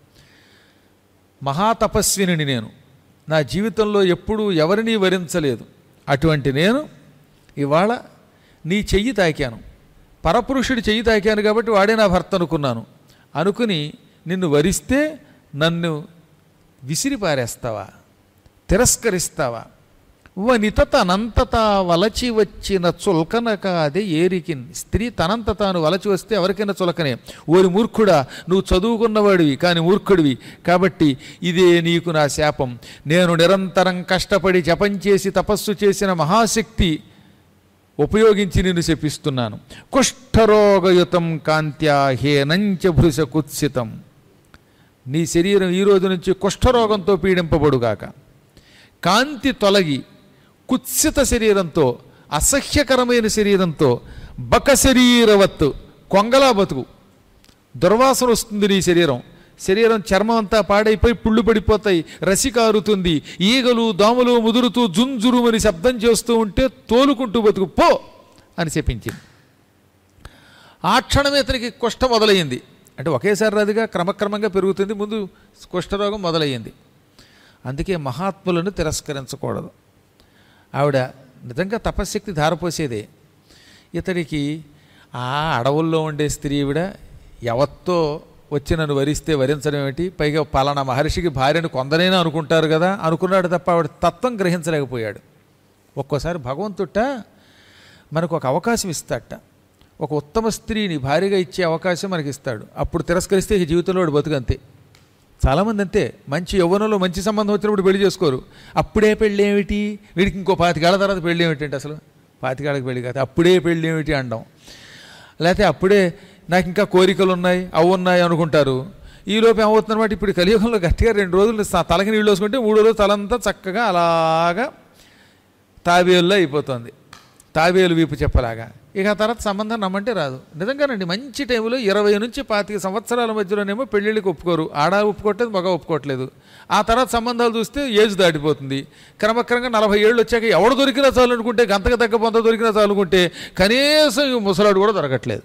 మహాతపస్విని నేను నా జీవితంలో ఎప్పుడూ ఎవరినీ వరించలేదు అటువంటి నేను ఇవాళ నీ చెయ్యి తాకాను పరపురుషుడి చెయ్యి తాకాను కాబట్టి వాడే నా భర్త అనుకున్నాను అనుకుని నిన్ను వరిస్తే నన్ను విసిరి పారేస్తావా తిరస్కరిస్తావా వనిత తనంతత వలచి వచ్చిన చులకన కాదే ఏరికిన్ స్త్రీ తనంత తాను వలచి వస్తే ఎవరికైనా చులకనే ఓరి మూర్ఖుడా నువ్వు చదువుకున్నవాడివి కానీ మూర్ఖుడివి కాబట్టి ఇదే నీకు నా శాపం నేను నిరంతరం కష్టపడి జపం చేసి తపస్సు చేసిన మహాశక్తి ఉపయోగించి నిన్ను శపిస్తున్నాను కుష్ఠరోగయుతం కాంత్యా హేనంచ భృశ కుత్సితం నీ శరీరం ఈ రోజు నుంచి కుష్ఠరోగంతో పీడింపబడుగాక కాంతి తొలగి కుత్సిత శరీరంతో అసహ్యకరమైన శరీరంతో బక శరీరవత్తు కొంగలా బతుకు దుర్వాసన వస్తుంది నీ శరీరం శరీరం చర్మం అంతా పాడైపోయి పుళ్ళు పడిపోతాయి రసి కారుతుంది ఈగలు దోమలు ముదురుతూ జుంజురుమని శబ్దం చేస్తూ ఉంటే తోలుకుంటూ బతుకు పో అని చెప్పించింది ఆ క్షణమే ఇతనికి కుష్ఠ మొదలయ్యింది అంటే ఒకేసారి రాదుగా క్రమక్రమంగా పెరుగుతుంది ముందు కుష్ఠరోగం మొదలయ్యింది అందుకే మహాత్ములను తిరస్కరించకూడదు ఆవిడ నిజంగా తపశ్శక్తి ధారపోసేదే ఇతడికి ఆ అడవుల్లో ఉండే స్త్రీవిడ ఎవత్తో వచ్చి నన్ను వరిస్తే వరించడం ఏమిటి పైగా పలానా మహర్షికి భార్యను కొందరైనా అనుకుంటారు కదా అనుకున్నాడు తప్ప ఆవిడ తత్వం గ్రహించలేకపోయాడు ఒక్కోసారి భగవంతుట మనకు ఒక అవకాశం ఇస్తాడట ఒక ఉత్తమ స్త్రీని భార్యగా ఇచ్చే అవకాశం మనకి ఇస్తాడు అప్పుడు తిరస్కరిస్తే ఈ జీవితంలో వాడు బతుకంతే చాలామంది అంతే మంచి యవ్వనంలో మంచి సంబంధం వచ్చినప్పుడు పెళ్లి చేసుకోరు అప్పుడే పెళ్ళి ఏమిటి వీడికి ఇంకో పాతికేళ్ల తర్వాత పెళ్ళి ఏమిటి అసలు పాతికేళ్ళకి పెళ్ళి కాదు అప్పుడే పెళ్ళి ఏమిటి అనడం లేకపోతే అప్పుడే నాకు ఇంకా కోరికలు ఉన్నాయి అవి ఉన్నాయి అనుకుంటారు ఈ లోపు ఏమవుతుందన్నమాట ఇప్పుడు కలియుగంలో గట్టిగా రెండు రోజులు స- తలకి నీళ్ళు వేసుకుంటే మూడో రోజు తలంతా చక్కగా అలాగా తాబేలులో అయిపోతుంది తాబేలు వీపు చెప్పలాగా ఇక ఆ తర్వాత సంబంధం నమ్మంటే రాదు నిజంగానండి మంచి టైంలో ఇరవై నుంచి పాతిక సంవత్సరాల మధ్యలోనేమో పెళ్ళిళ్ళకి ఒప్పుకోరు ఆడ ఒప్పుకోవట్లేదు మగ ఒప్పుకోవట్లేదు ఆ తర్వాత సంబంధాలు చూస్తే ఏజ్ దాటిపోతుంది క్రమక్రమంగా నలభై ఏళ్ళు వచ్చాక ఎవడు దొరికినా చాలు అనుకుంటే గంతకు తగ్గ పొంత దొరికినా చాలు అనుకుంటే కనీసం ఈ ముసలాడు కూడా దొరకట్లేదు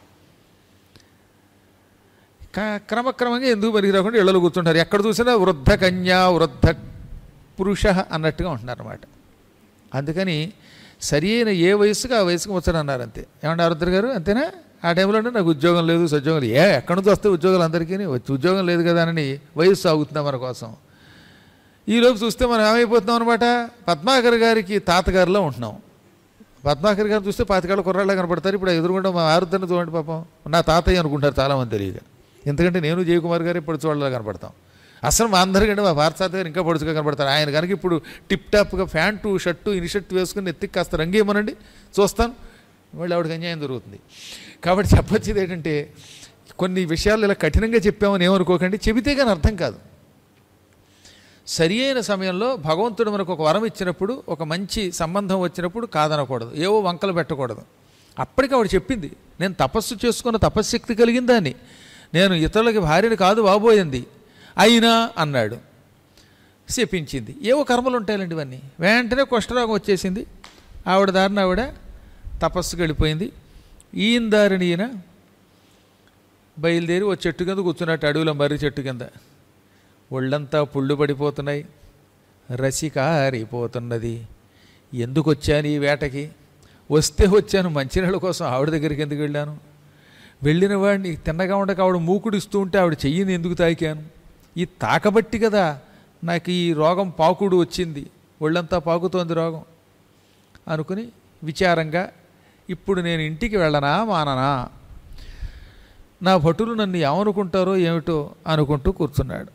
క- క్రమక్రమంగా ఎందుకు పనికి రాకుండా ఇళ్ళలో కూర్చుంటారు ఎక్కడ చూసినా వృద్ధ కన్యా వృద్ధ పురుష అన్నట్టుగా ఉంటున్నారు అనమాట అందుకని సరి అయిన ఏ వయసుకు ఆ వయసుకు వచ్చాను అన్నారు అంతే ఏమంటే ఆరుద్ర గారు అంతేనా ఆ టైంలోనే నాకు ఉద్యోగం లేదు సద్యోగం లేదు ఏ ఎక్కడి నుంచి వస్తే ఉద్యోగాలు అందరికీ వచ్చి ఉద్యోగం లేదు కదా అని వయసు సాగుతుందా మన కోసం ఈలోపు చూస్తే మనం ఏమైపోతున్నాం అనమాట పద్మాకర్ గారికి తాతగారిలో ఉంటున్నాం పద్మాకర్ గారిని చూస్తే పాతికాళ్ళ కుర్రాళ్ళ కనపడతారు ఇప్పుడు ఎదురుగుండా మా ఆరుద్రని చూడండి పాపం నా తాతయ్య అనుకుంటారు చాలామంది తెలియక ఎందుకంటే నేను జయకుమార్ గారు ఇప్పుడు చూడలా కనపడతాం అసలు మా అందరికంటే మా భారతాత గారు ఇంకా పొడుచుగా కనపడతారు ఆయన కనుక ఇప్పుడు టిప్ టాప్గా ప్యాంటు షర్టు ఇనిషర్ట్ వేసుకుని ఎత్తికి కాస్త రంగేయమనండి చూస్తాను మళ్ళీ ఆవిడకి అన్యాయం జరుగుతుంది కాబట్టి చెప్పొచ్చేది ఏంటంటే కొన్ని విషయాలు ఇలా కఠినంగా చెప్పామని ఏమనుకోకండి చెబితే కానీ అర్థం కాదు సరి అయిన సమయంలో భగవంతుడు మనకు ఒక వరం ఇచ్చినప్పుడు ఒక మంచి సంబంధం వచ్చినప్పుడు కాదనకూడదు ఏవో వంకలు పెట్టకూడదు అప్పటికి ఆవిడ చెప్పింది నేను తపస్సు చేసుకున్న తపశ్శక్తి కలిగిందని నేను ఇతరులకి భార్యని కాదు బాబోయింది అయినా అన్నాడు శపించింది ఏవో కర్మలు ఉంటాయండి ఇవన్నీ వెంటనే కుష్ఠరోగం వచ్చేసింది ఆవిడ దారిన ఆవిడ తపస్సుకి వెళ్ళిపోయింది ఈయన దారిని ఈయన బయలుదేరి ఓ చెట్టు కింద కూర్చున్నట్టు అడవిలో మర్రి చెట్టు కింద ఒళ్ళంతా పుళ్ళు పడిపోతున్నాయి రసికారిపోతున్నది ఎందుకు వచ్చాను ఈ వేటకి వస్తే వచ్చాను మంచినీళ్ళ కోసం ఆవిడ దగ్గరికి ఎందుకు వెళ్ళాను వెళ్ళిన వాడిని తిన్నగా ఉండక ఆవిడ మూకుడు ఇస్తూ ఉంటే ఆవిడ చెయ్యిని ఎందుకు తాకాను ఈ తాకబట్టి కదా నాకు ఈ రోగం పాకుడు వచ్చింది ఒళ్ళంతా పాకుతోంది రోగం అనుకుని విచారంగా ఇప్పుడు నేను ఇంటికి వెళ్ళనా మాననా నా భటులు నన్ను ఏమనుకుంటారో ఏమిటో అనుకుంటూ కూర్చున్నాడు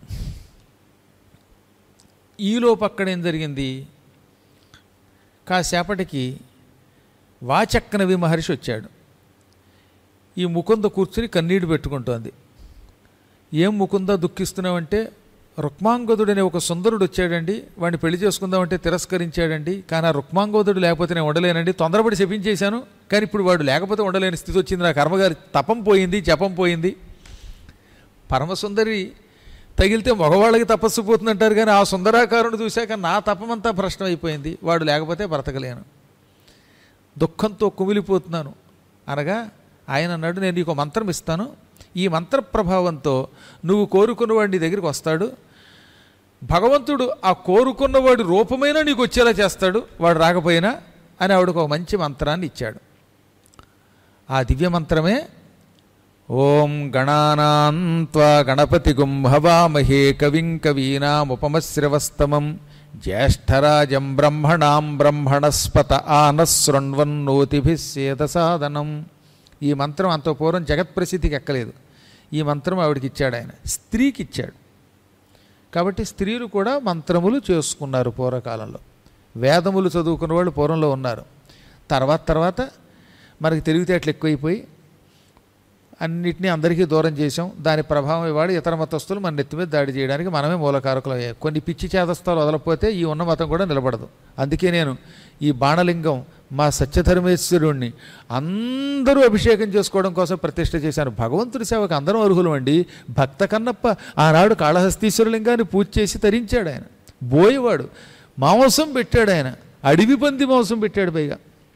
ఈలోపు అక్కడ ఏం జరిగింది కాసేపటికి వాచక్కనవి మహర్షి వచ్చాడు ఈ ముకుంద కూర్చుని కన్నీడు పెట్టుకుంటోంది ఏం ముకుంద దుఃఖిస్తున్నావంటే రుక్మాంగదుడు ఒక సుందరుడు వచ్చాడండి వాడిని పెళ్లి చేసుకుందామంటే తిరస్కరించాడండి కానీ ఆ రుక్మాంగోదుడు లేకపోతే నేను ఉండలేనండి తొందరపడి శపించేశాను కానీ ఇప్పుడు వాడు లేకపోతే ఉండలేని స్థితి వచ్చింది నా కర్మగారి తపం పోయింది జపం పోయింది పరమసుందరి తగిలితే మగవాళ్ళకి తపస్సు పోతుందంటారు కానీ ఆ సుందరాకారుని చూశాక నా తపమంతా భ్రష్టం అయిపోయింది వాడు లేకపోతే బ్రతకలేను దుఃఖంతో కుమిలిపోతున్నాను అనగా ఆయన అన్నాడు నేను నీకు మంత్రం ఇస్తాను ఈ మంత్ర ప్రభావంతో నువ్వు కోరుకున్నవాడి నీ దగ్గరికి వస్తాడు భగవంతుడు ఆ కోరుకున్నవాడి రూపమైనా నీకు వచ్చేలా చేస్తాడు వాడు రాకపోయినా అని ఆవిడకు ఒక మంచి మంత్రాన్ని ఇచ్చాడు ఆ దివ్య మంత్రమే ఓం గణానాన్త్వా గణపతి గుంభవామహే కవిం కవీనాముపమశ్రవస్తమం జ్యేష్ఠరాజం బ్రహ్మణాం బ్రహ్మణస్పత ఆనశృణ్వన్నోతిభిస్సేద సాధనం ఈ మంత్రం అంత పూర్వం జగత్ప్రసిద్ధికి ఎక్కలేదు ఈ మంత్రం ఆవిడకి ఇచ్చాడు ఆయన స్త్రీకి ఇచ్చాడు కాబట్టి స్త్రీలు కూడా మంత్రములు చేసుకున్నారు పూర్వకాలంలో వేదములు చదువుకున్న వాళ్ళు పూర్వంలో ఉన్నారు తర్వాత తర్వాత మనకి తెలివితేటలు ఎక్కువైపోయి అన్నిటినీ అందరికీ దూరం చేసాం దాని ప్రభావం ఇవాడు ఇతర మతస్థులు మన నెత్తి మీద దాడి చేయడానికి మనమే మూలకారకులు అయ్యాయి కొన్ని పిచ్చి చేదస్తాలు వదలకపోతే ఈ ఉన్న మతం కూడా నిలబడదు అందుకే నేను ఈ బాణలింగం మా సత్యధర్మేశ్వరుణ్ణి అందరూ అభిషేకం చేసుకోవడం కోసం ప్రతిష్ఠ చేశాను భగవంతుడి సేవకు అందరం అర్హులు అండి భక్త కన్నప్ప ఆనాడు కాళహస్తీశ్వర లింగాన్ని పూజ చేసి తరించాడు ఆయన బోయేవాడు మాంసం పెట్టాడు ఆయన అడవి పంది మాంసం పెట్టాడు పైగా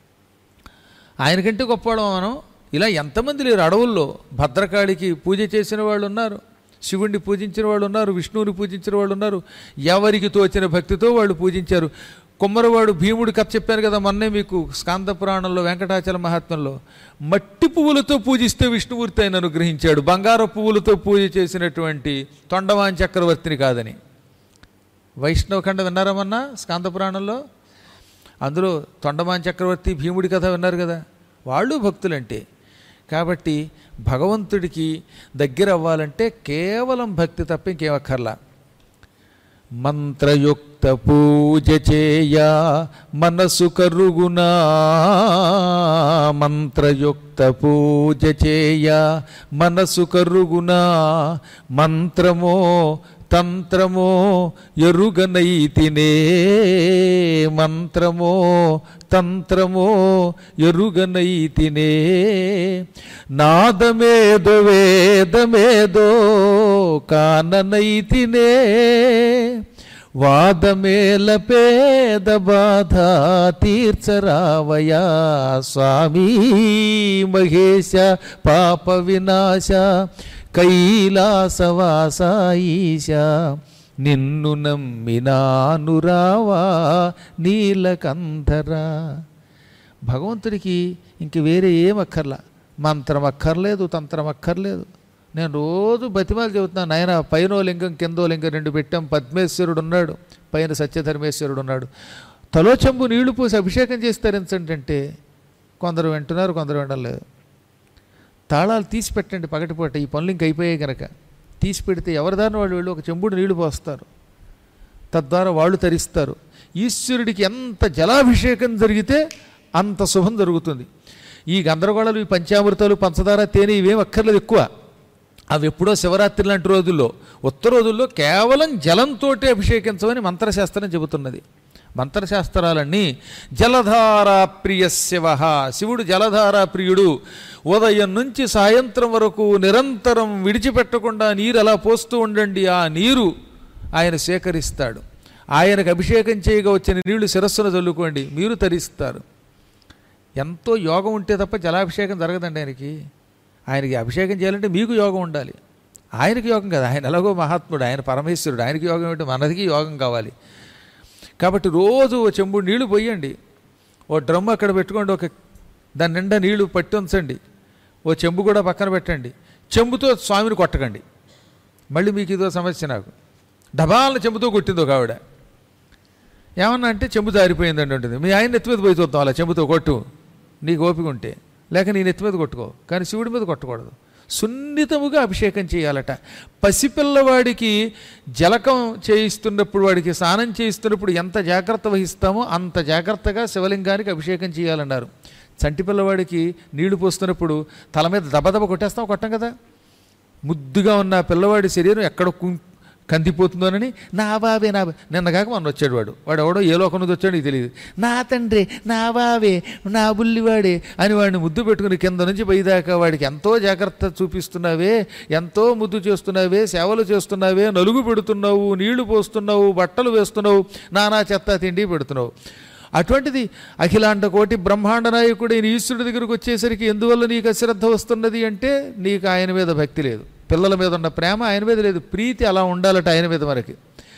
ఆయనకంటే గొప్పవాడు మనం ఇలా ఎంతమంది లేరు అడవుల్లో భద్రకాళికి పూజ చేసిన వాళ్ళు ఉన్నారు శివుణ్ణి పూజించిన వాళ్ళు ఉన్నారు విష్ణువుని పూజించిన వాళ్ళు ఉన్నారు ఎవరికి తోచిన భక్తితో వాళ్ళు పూజించారు కుమ్మరవాడు భీముడి కథ చెప్పాను కదా మొన్నే మీకు స్కాంద పురాణంలో వెంకటాచల మహాత్మ్యంలో మట్టి పువ్వులతో పూజిస్తే విష్ణుమూర్తి ఆయన అనుగ్రహించాడు బంగారు పువ్వులతో పూజ చేసినటువంటి తొండవాన్ చక్రవర్తిని కాదని వైష్ణవ ఖండ విన్నారమన్నా స్కాంద పురాణంలో అందులో తొండమాన్ చక్రవర్తి భీముడి కథ విన్నారు కదా వాళ్ళు భక్తులంటే కాబట్టి భగవంతుడికి దగ్గర అవ్వాలంటే కేవలం భక్తి తప్ప ఇంకేం అక్కర్లా మంత్రయుక్త పూజ చేయ మనసు కరుగునా మంత్రయుక్త పూజ చేయ మనసు కరుగునా మంత్రమో తంత్రమో ఎరుగనైతినే మంత్రమో తంత్రమో ఎరుగనైతినే నాదమేదో వేదమేదో కాననైతినే వాదమేల పేద బాధ తీర్చరావయా స్వామి మహేశ పాప వినాశ కైలాసవాస ఈశ నిన్ను నమ్మినాను రావా నీలకంధరా భగవంతుడికి ఇంక వేరే ఏం అక్కర్లా మంత్రం అక్కర్లేదు తంత్రం అక్కర్లేదు నేను రోజు బతిమాలు చెబుతున్నాను నాయన పైనో లింగం కిందో లింగం రెండు పెట్టాం పద్మేశ్వరుడు ఉన్నాడు పైన సత్యధర్మేశ్వరుడు ఉన్నాడు తలో చెంబు నీళ్లు పోసి అభిషేకం చేసి తరించంటే కొందరు వింటున్నారు కొందరు వినలేదు తాళాలు తీసి పెట్టండి పగటిపూట ఈ పనులు ఇంక అయిపోయాయి కనుక తీసి పెడితే ఎవరిదారిన వాళ్ళు వెళ్ళి ఒక చెంబుడు నీళ్లు పోస్తారు తద్వారా వాళ్ళు తరిస్తారు ఈశ్వరుడికి ఎంత జలాభిషేకం జరిగితే అంత శుభం జరుగుతుంది ఈ గందరగోళాలు ఈ పంచామృతాలు పంచదార తేనె ఇవేం అక్కర్లేదు ఎక్కువ అవి ఎప్పుడో శివరాత్రి లాంటి రోజుల్లో ఉత్త రోజుల్లో కేవలం జలంతోటే అభిషేకించమని మంత్రశాస్త్రం చెబుతున్నది మంత్రశాస్త్రాలన్నీ జలధారా ప్రియ శివ శివుడు జలధారా ప్రియుడు ఉదయం నుంచి సాయంత్రం వరకు నిరంతరం విడిచిపెట్టకుండా నీరు అలా పోస్తూ ఉండండి ఆ నీరు ఆయన సేకరిస్తాడు ఆయనకు అభిషేకం చేయగా వచ్చిన నీళ్లు శిరస్సును చల్లుకోండి మీరు తరిస్తారు ఎంతో యోగం ఉంటే తప్ప జలాభిషేకం జరగదండి ఆయనకి ఆయనకి అభిషేకం చేయాలంటే మీకు యోగం ఉండాలి ఆయనకి యోగం కదా ఆయన ఎలాగో మహాత్ముడు ఆయన పరమేశ్వరుడు ఆయనకి యోగం ఏంటి మనదికి యోగం కావాలి కాబట్టి రోజు ఓ చెంబుడు నీళ్లు పోయండి ఓ డ్రమ్ అక్కడ పెట్టుకోండి ఒక దాని నిండా నీళ్లు పట్టి ఉంచండి ఓ చెంబు కూడా పక్కన పెట్టండి చెంబుతో స్వామిని కొట్టకండి మళ్ళీ మీకు ఇదో సమస్య నాకు డబాలను చెంబుతో కొట్టింది ఒక ఆవిడ ఏమన్నా అంటే చెంబు జారిపోయిందండి ఉంటుంది మీ ఆయన నెత్తి మీద పోయి చూద్దాం అలా చెంబుతో కొట్టు నీకు ఓపిక ఉంటే లేక నీ నెత్తి మీద కొట్టుకో కానీ శివుడి మీద కొట్టకూడదు సున్నితముగా అభిషేకం చేయాలట పసిపిల్లవాడికి జలకం చేయిస్తున్నప్పుడు వాడికి స్నానం చేయిస్తున్నప్పుడు ఎంత జాగ్రత్త వహిస్తామో అంత జాగ్రత్తగా శివలింగానికి అభిషేకం చేయాలన్నారు చంటి పిల్లవాడికి నీళ్లు పోస్తున్నప్పుడు తల మీద దబదబ కొట్టేస్తాం కొట్టం కదా ముద్దుగా ఉన్న ఆ పిల్లవాడి శరీరం ఎక్కడ కు- కందిపోతుందోనని నా బాబే నా బా-" నిన్న కాక మొన్న వచ్చాడు వాడు వాడు ఎవడో ఏ లోకం నుంచి వచ్చాడో నీకు తెలియదు నా తండ్రి నా బావే నా బుల్లివాడే అని వాడిని ముద్దు పెట్టుకుని కింద నుంచి పైదాకా వాడికి ఎంతో జాగ్రత్త చూపిస్తున్నావే ఎంతో ముద్దు చేస్తున్నావే సేవలు చేస్తున్నావే నలుగు పెడుతున్నావు నీళ్లు పోస్తున్నావు బట్టలు వేస్తున్నావు నానా చెత్త తిండి పెడుతున్నావు అటువంటిది అఖిలాండ కోటి బ్రహ్మాండ నాయకుడైన ఈశ్వరుడి దగ్గరకు వచ్చేసరికి ఎందువల్ల నీకు అశ్రద్ధ వస్తున్నది అంటే నీకు ఆయన మీద భక్తి లేదు పిల్లల మీద ఉన్న ప్రేమ ఆయన మీద లేదు ప్రీతి అలా ఉండాలట ఆయన మీద మనకి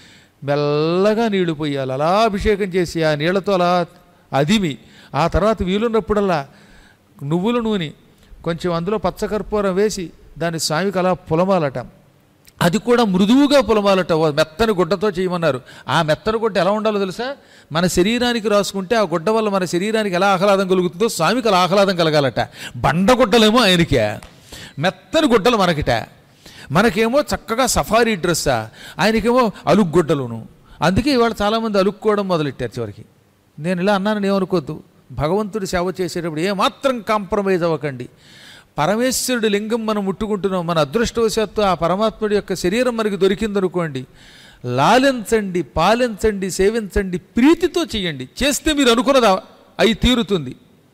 మెల్లగా నీళ్లు పోయాలి అలా అభిషేకం చేసి ఆ నీళ్లతో అలా అదిమి ఆ తర్వాత వీలున్నప్పుడల్లా నువ్వుల నూనె కొంచెం అందులో పచ్చకర్పూరం వేసి దాన్ని స్వామికి అలా పులమాలట అది కూడా మృదువుగా పులమాలట ఓ మెత్తని గుడ్డతో చేయమన్నారు ఆ మెత్తని గుడ్డ ఎలా ఉండాలో తెలుసా మన శరీరానికి రాసుకుంటే ఆ గుడ్డ వల్ల మన శరీరానికి ఎలా ఆహ్లాదం కలుగుతుందో స్వామికి అలా ఆహ్లాదం కలగాలట బండ గుడ్డలేమో ఆయనకే మెత్తని గుడ్డలు మనకిట మనకేమో చక్కగా సఫారీ డ్రెస్సా ఆయనకేమో అలుగు గుడ్డలును అందుకే ఇవాళ చాలామంది అలుక్కోవడం మొదలెట్టారు చివరికి నేను ఇలా అన్నానని ఏమనుకోవద్దు భగవంతుడి సేవ చేసేటప్పుడు ఏమాత్రం కాంప్రమైజ్ అవ్వకండి పరమేశ్వరుడి లింగం మనం ముట్టుకుంటున్నాం మన అదృష్టవశాత్తు ఆ పరమాత్ముడి యొక్క శరీరం మనకి దొరికిందనుకోండి లాలించండి పాలించండి సేవించండి ప్రీతితో చేయండి చేస్తే మీరు అనుకున్నది అయి తీరుతుంది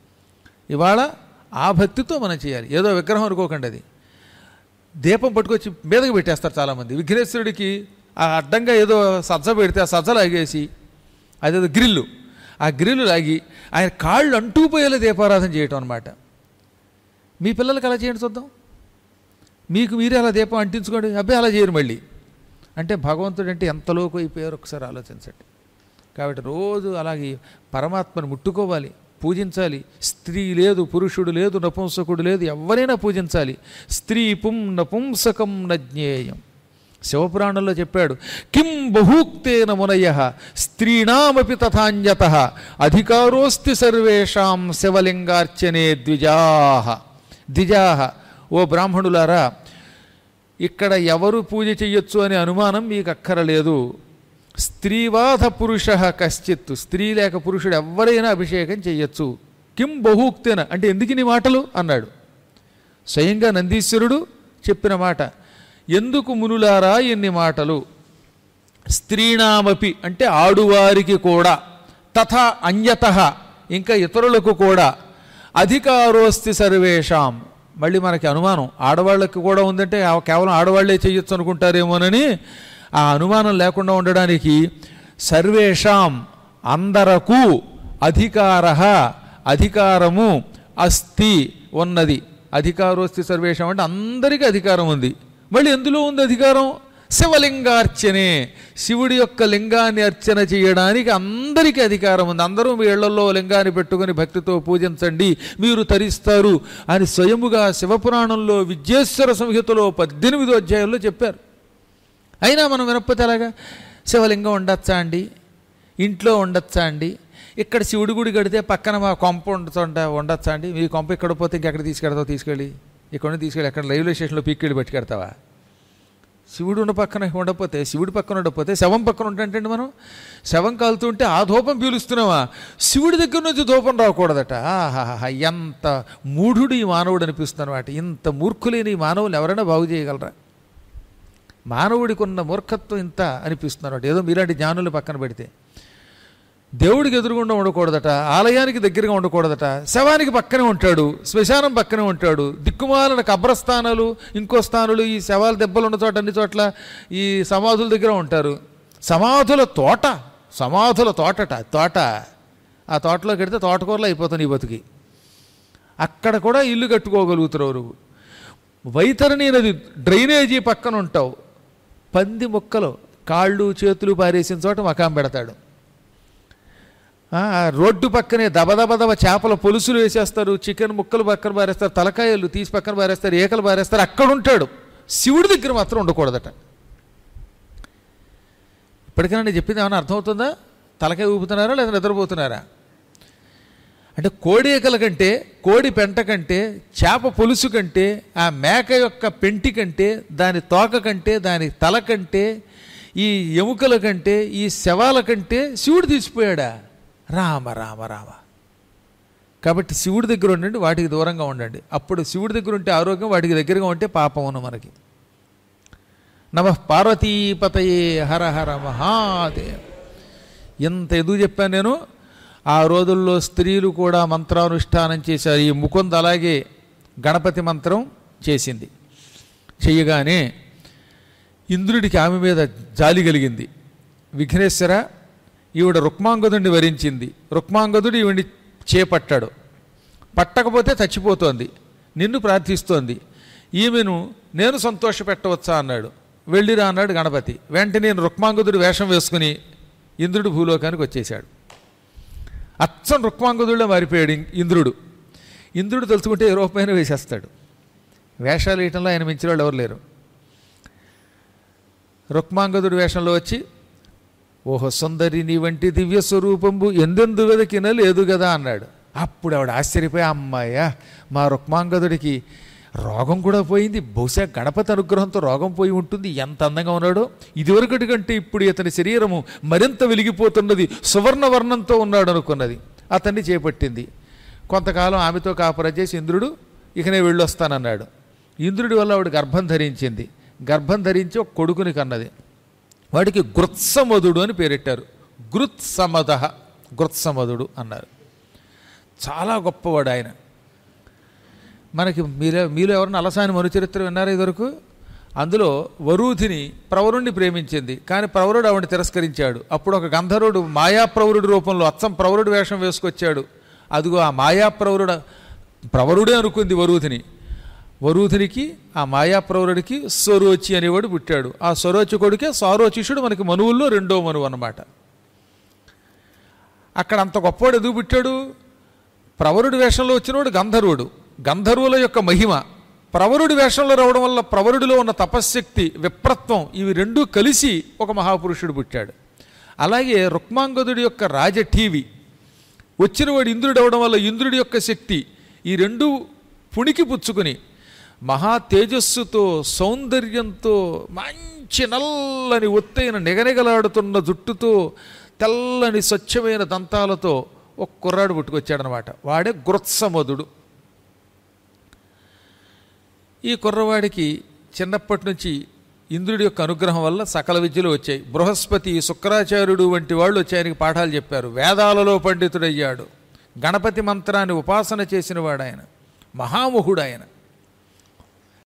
ఇవాళ ఆ భక్తితో మనం చేయాలి ఏదో విగ్రహం అనుకోకండి అది దీపం పట్టుకొచ్చి మీదకి పెట్టేస్తారు చాలామంది విఘ్నేశ్వరుడికి ఆ అడ్డంగా ఏదో సజ్జ పెడితే ఆ సజ్జ లాగేసి అదేదో గ్రిల్లు ఆ గ్రిల్లు లాగి ఆయన కాళ్ళు అంటూపోయేలా దీపారాధన చేయటం అనమాట మీ పిల్లలకి అలా చేయండి చూద్దాం మీకు మీరే అలా దీపం అంటించుకోండి అబ్బాయి అలా చేయరు మళ్ళీ అంటే భగవంతుడు అంటే ఎంత లోకు అయిపోయారు ఒకసారి ఆలోచించండి కాబట్టి రోజు అలాగే పరమాత్మను ముట్టుకోవాలి పూజించాలి స్త్రీ లేదు పురుషుడు లేదు నపుంసకుడు లేదు ఎవరైనా పూజించాలి స్త్రీ పుం నపుంసకం నజ్ఞేయం శివపురాణంలో చెప్పాడు కిం బహూక్తేన మునయ స్త్రీణామపి తథాన్యత అధికారోస్తి సర్వేషాం శివలింగార్చనే ద్విజాహ ద్విజాహ ఓ బ్రాహ్మణులారా ఇక్కడ ఎవరు పూజ చెయ్యొచ్చు అనే అనుమానం మీకు అక్కరలేదు స్త్రీవాధ పురుష కశ్చిత్ స్త్రీ లేక పురుషుడు ఎవరైనా అభిషేకం చెయ్యొచ్చు కిం బహూక్తేన అంటే ఎందుకు నీ మాటలు అన్నాడు స్వయంగా నందీశ్వరుడు చెప్పిన మాట ఎందుకు మునులారా ఎన్ని మాటలు స్త్రీణామపి అంటే ఆడువారికి కూడా తథా అన్యత ఇంకా ఇతరులకు కూడా అధికారోస్తి సర్వేషాం మళ్ళీ మనకి అనుమానం ఆడవాళ్ళకి కూడా ఉందంటే ఆ కేవలం ఆడవాళ్లే చేయొచ్చు అనుకుంటారేమోనని ఆ అనుమానం లేకుండా ఉండడానికి సర్వేషాం అందరకు అధికార అధికారము అస్తి ఉన్నది అధికారోస్తి సర్వేషం అంటే అందరికీ అధికారం ఉంది మళ్ళీ ఎందులో ఉంది అధికారం శివలింగార్చనే శివుడి యొక్క లింగాన్ని అర్చన చేయడానికి అందరికీ అధికారం ఉంది అందరూ మీ ఇళ్లలో లింగాన్ని పెట్టుకొని భక్తితో పూజించండి మీరు తరిస్తారు అని స్వయముగా శివపురాణంలో విద్యేశ్వర సంహితలో పద్దెనిమిదో అధ్యాయంలో చెప్పారు అయినా మనం వినకపోతే ఎలాగా శివలింగం ఉండొచ్చా అండి ఇంట్లో ఉండొచ్చా అండి ఇక్కడ శివుడి గుడి కడితే పక్కన మా కొంప ఉండొచ్చంట ఉండొచ్చా అండి మీ కొంప ఇక్కడ పోతే ఇంకెక్కడ తీసుకెడతావు తీసుకెళ్ళి ఇక్కడ తీసుకెళ్ళి ఎక్కడ రైల్వే స్టేషన్లో పీక్కెళ్ళి పట్టుకెడతావా శివుడు ఉన్న పక్కన ఉండకపోతే శివుడి పక్కన ఉండకపోతే శవం పక్కన ఉంటే మనం శవం కాలుతుంటే ఆ ధూపం పీలుస్తున్నావా శివుడి దగ్గర నుంచి ధూపం రాకూడదట ఆహాహా ఎంత మూఢుడు ఈ మానవుడు అనిపిస్తుంది అనమాట ఇంత మూర్ఖులేని ఈ మానవులు ఎవరైనా బాగు చేయగలరా మానవుడికి ఉన్న మూర్ఖత్వం ఇంత అనిపిస్తున్నారు ఏదో మీలాంటి జ్ఞానులు పక్కన పెడితే దేవుడికి ఎదురుగుండా ఉండకూడదట ఆలయానికి దగ్గరగా ఉండకూడదట శవానికి పక్కనే ఉంటాడు శ్మశానం పక్కనే ఉంటాడు దిక్కుమాలిన కబ్రస్థానాలు ఇంకో స్థానాలు ఈ శవాల దెబ్బలు ఉన్న చోట అన్ని చోట్ల ఈ సమాధుల దగ్గర ఉంటారు సమాధుల తోట సమాధుల తోటట తోట ఆ తోటలోకి వెడితే తోటకూరలో అయిపోతుంది ఈ బతుకి అక్కడ కూడా ఇల్లు కట్టుకోగలుగుతారు నువ్వు వైతరణి నది డ్రైనేజీ పక్కన ఉంటావు పంది మొక్కలు కాళ్ళు చేతులు పారేసిన చోట మకాం పెడతాడు ఆ, రోడ్డు పక్కనే దబదబదబ చేపల పొలుసులు వేసేస్తారు చికెన్ ముక్కలు పక్కన పారేస్తారు తలకాయలు తీసి పక్కన పారేస్తారు ఏకలు పారేస్తారు అక్కడ ఉంటాడు శివుడి దగ్గర మాత్రం ఉండకూడదట ఇప్పటికైనా నేను చెప్పింది ఏమైనా అర్థమవుతుందా తలకాయ ఊపుతున్నారా లేదా నిద్రపోతున్నారా అంటే కోడి ఏకల కంటే కోడి పెంట కంటే చేప పొలుసు కంటే ఆ మేక యొక్క పెంటి కంటే దాని తోక కంటే దాని తల కంటే ఈ ఎముకల కంటే ఈ శవాల కంటే శివుడు తీసిపోయాడా రామ రామ రామ కాబట్టి శివుడి దగ్గర ఉండండి వాటికి దూరంగా ఉండండి అప్పుడు శివుడి దగ్గర ఉంటే ఆరోగ్యం వాటికి దగ్గరగా ఉంటే పాపం ఉన్న మనకి నమ పార్వతీపతయే హర హర మహాదేవ్ ఎంత ఎదుగు చెప్పాను నేను ఆ రోజుల్లో స్త్రీలు కూడా మంత్రానుష్ఠానం చేశారు ఈ ముకుంద్ అలాగే గణపతి మంత్రం చేసింది చెయ్యగానే ఇంద్రుడికి ఆమె మీద జాలి కలిగింది విఘ్నేశ్వర ఈవిడ రుక్మాంగదుడిని వరించింది రుక్మాంగదుడు ఈవిడిని చేపట్టాడు పట్టకపోతే చచ్చిపోతోంది నిన్ను ప్రార్థిస్తోంది ఈమెను నేను సంతోషపెట్టవచ్చా అన్నాడు వెళ్ళిరా అన్నాడు గణపతి వెంటనే నేను రుక్మాంగదుడు వేషం వేసుకుని ఇంద్రుడు భూలోకానికి వచ్చేశాడు అచ్చం రుక్మాంగదుడిలో మారిపోయాడు ఇం- ఇంద్రుడు ఇంద్రుడు తలుచుకుంటే ఏ రూపమైన వేసేస్తాడు వేషాలు వేయటంలో ఆయన మించిన వాళ్ళు ఎవరు లేరు రుక్మాంగదుడు వేషంలో వచ్చి ఓహో సుందరి నీ వంటి దివ్య స్వరూపంబు ఎందెందు వెదకిన లేదు కదా అన్నాడు అప్పుడు ఆవిడ ఆశ్చర్యపోయి అమ్మాయ మా రుక్మాంగదుడికి రోగం కూడా పోయింది బహుశా గణపతి అనుగ్రహంతో రోగం పోయి ఉంటుంది ఎంత అందంగా ఉన్నాడో ఇదివరకటి కంటే ఇప్పుడు ఇతని శరీరము మరింత వెలిగిపోతున్నది సువర్ణ వర్ణంతో ఉన్నాడు అనుకున్నది అతన్ని చేపట్టింది కొంతకాలం ఆమెతో కాపురం చేసి ఇంద్రుడు ఇకనే వెళ్ళొస్తానన్నాడు ఇంద్రుడి వల్ల ఆవిడ గర్భం ధరించింది గర్భం ధరించి ఒక కొడుకుని కన్నది వాడికి గృత్సమధుడు అని పేరెట్టారు గృత్సమద గృత్సమధుడు అన్నారు చాలా గొప్పవాడు ఆయన మనకి మీరే మీలో ఎవరన్నా అలసాని మనుచరిత్ర విన్నారా ఇదివరకు అందులో వరూధిని ప్రవరుణ్ణి ప్రేమించింది కానీ ప్రవరుడు ఆవిడ తిరస్కరించాడు అప్పుడు ఒక గంధర్వుడు మాయాప్రవరుడి రూపంలో అచ్చం ప్రవరుడు వేషం వేసుకొచ్చాడు అదిగో ఆ మాయాప్రవరుడు ప్రవరుడే అనుకుంది వరూధిని వరూధినికి ఆ మాయాప్రవరుడికి స్వరోచి అనేవాడు పుట్టాడు ఆ స్వరోచి కొడుకే సారోచిషుడు మనకి మనువుల్లో రెండో మనువు అన్నమాట అక్కడ అంత గొప్పవాడు ఎదుగు పుట్టాడు ప్రవరుడి వేషంలో వచ్చినవాడు గంధర్వుడు గంధర్వుల యొక్క మహిమ ప్రవరుడి వేషంలో రావడం వల్ల ప్రవరుడిలో ఉన్న తపశ్శక్తి విప్రత్వం ఇవి రెండూ కలిసి ఒక మహాపురుషుడు పుట్టాడు అలాగే రుక్మాంగదుడి యొక్క రాజఠీవి వచ్చినవాడు ఇంద్రుడు అవడం వల్ల ఇంద్రుడి యొక్క శక్తి ఈ రెండు పుణికి పుచ్చుకుని మహా తేజస్సుతో సౌందర్యంతో మంచి నల్లని ఒత్తైన నిగనిగలాడుతున్న జుట్టుతో తెల్లని స్వచ్ఛమైన దంతాలతో ఒక కుర్రాడు పుట్టుకొచ్చాడనమాట వాడే గృత్సమధుడు ఈ కుర్రవాడికి చిన్నప్పటి నుంచి ఇంద్రుడి యొక్క అనుగ్రహం వల్ల సకల విద్యలు వచ్చాయి బృహస్పతి శుక్రాచార్యుడు వంటి వాళ్ళు వచ్చి ఆయనకి పాఠాలు చెప్పారు వేదాలలో పండితుడయ్యాడు గణపతి మంత్రాన్ని ఉపాసన చేసిన వాడు ఆయన మహాముహుడు ఆయన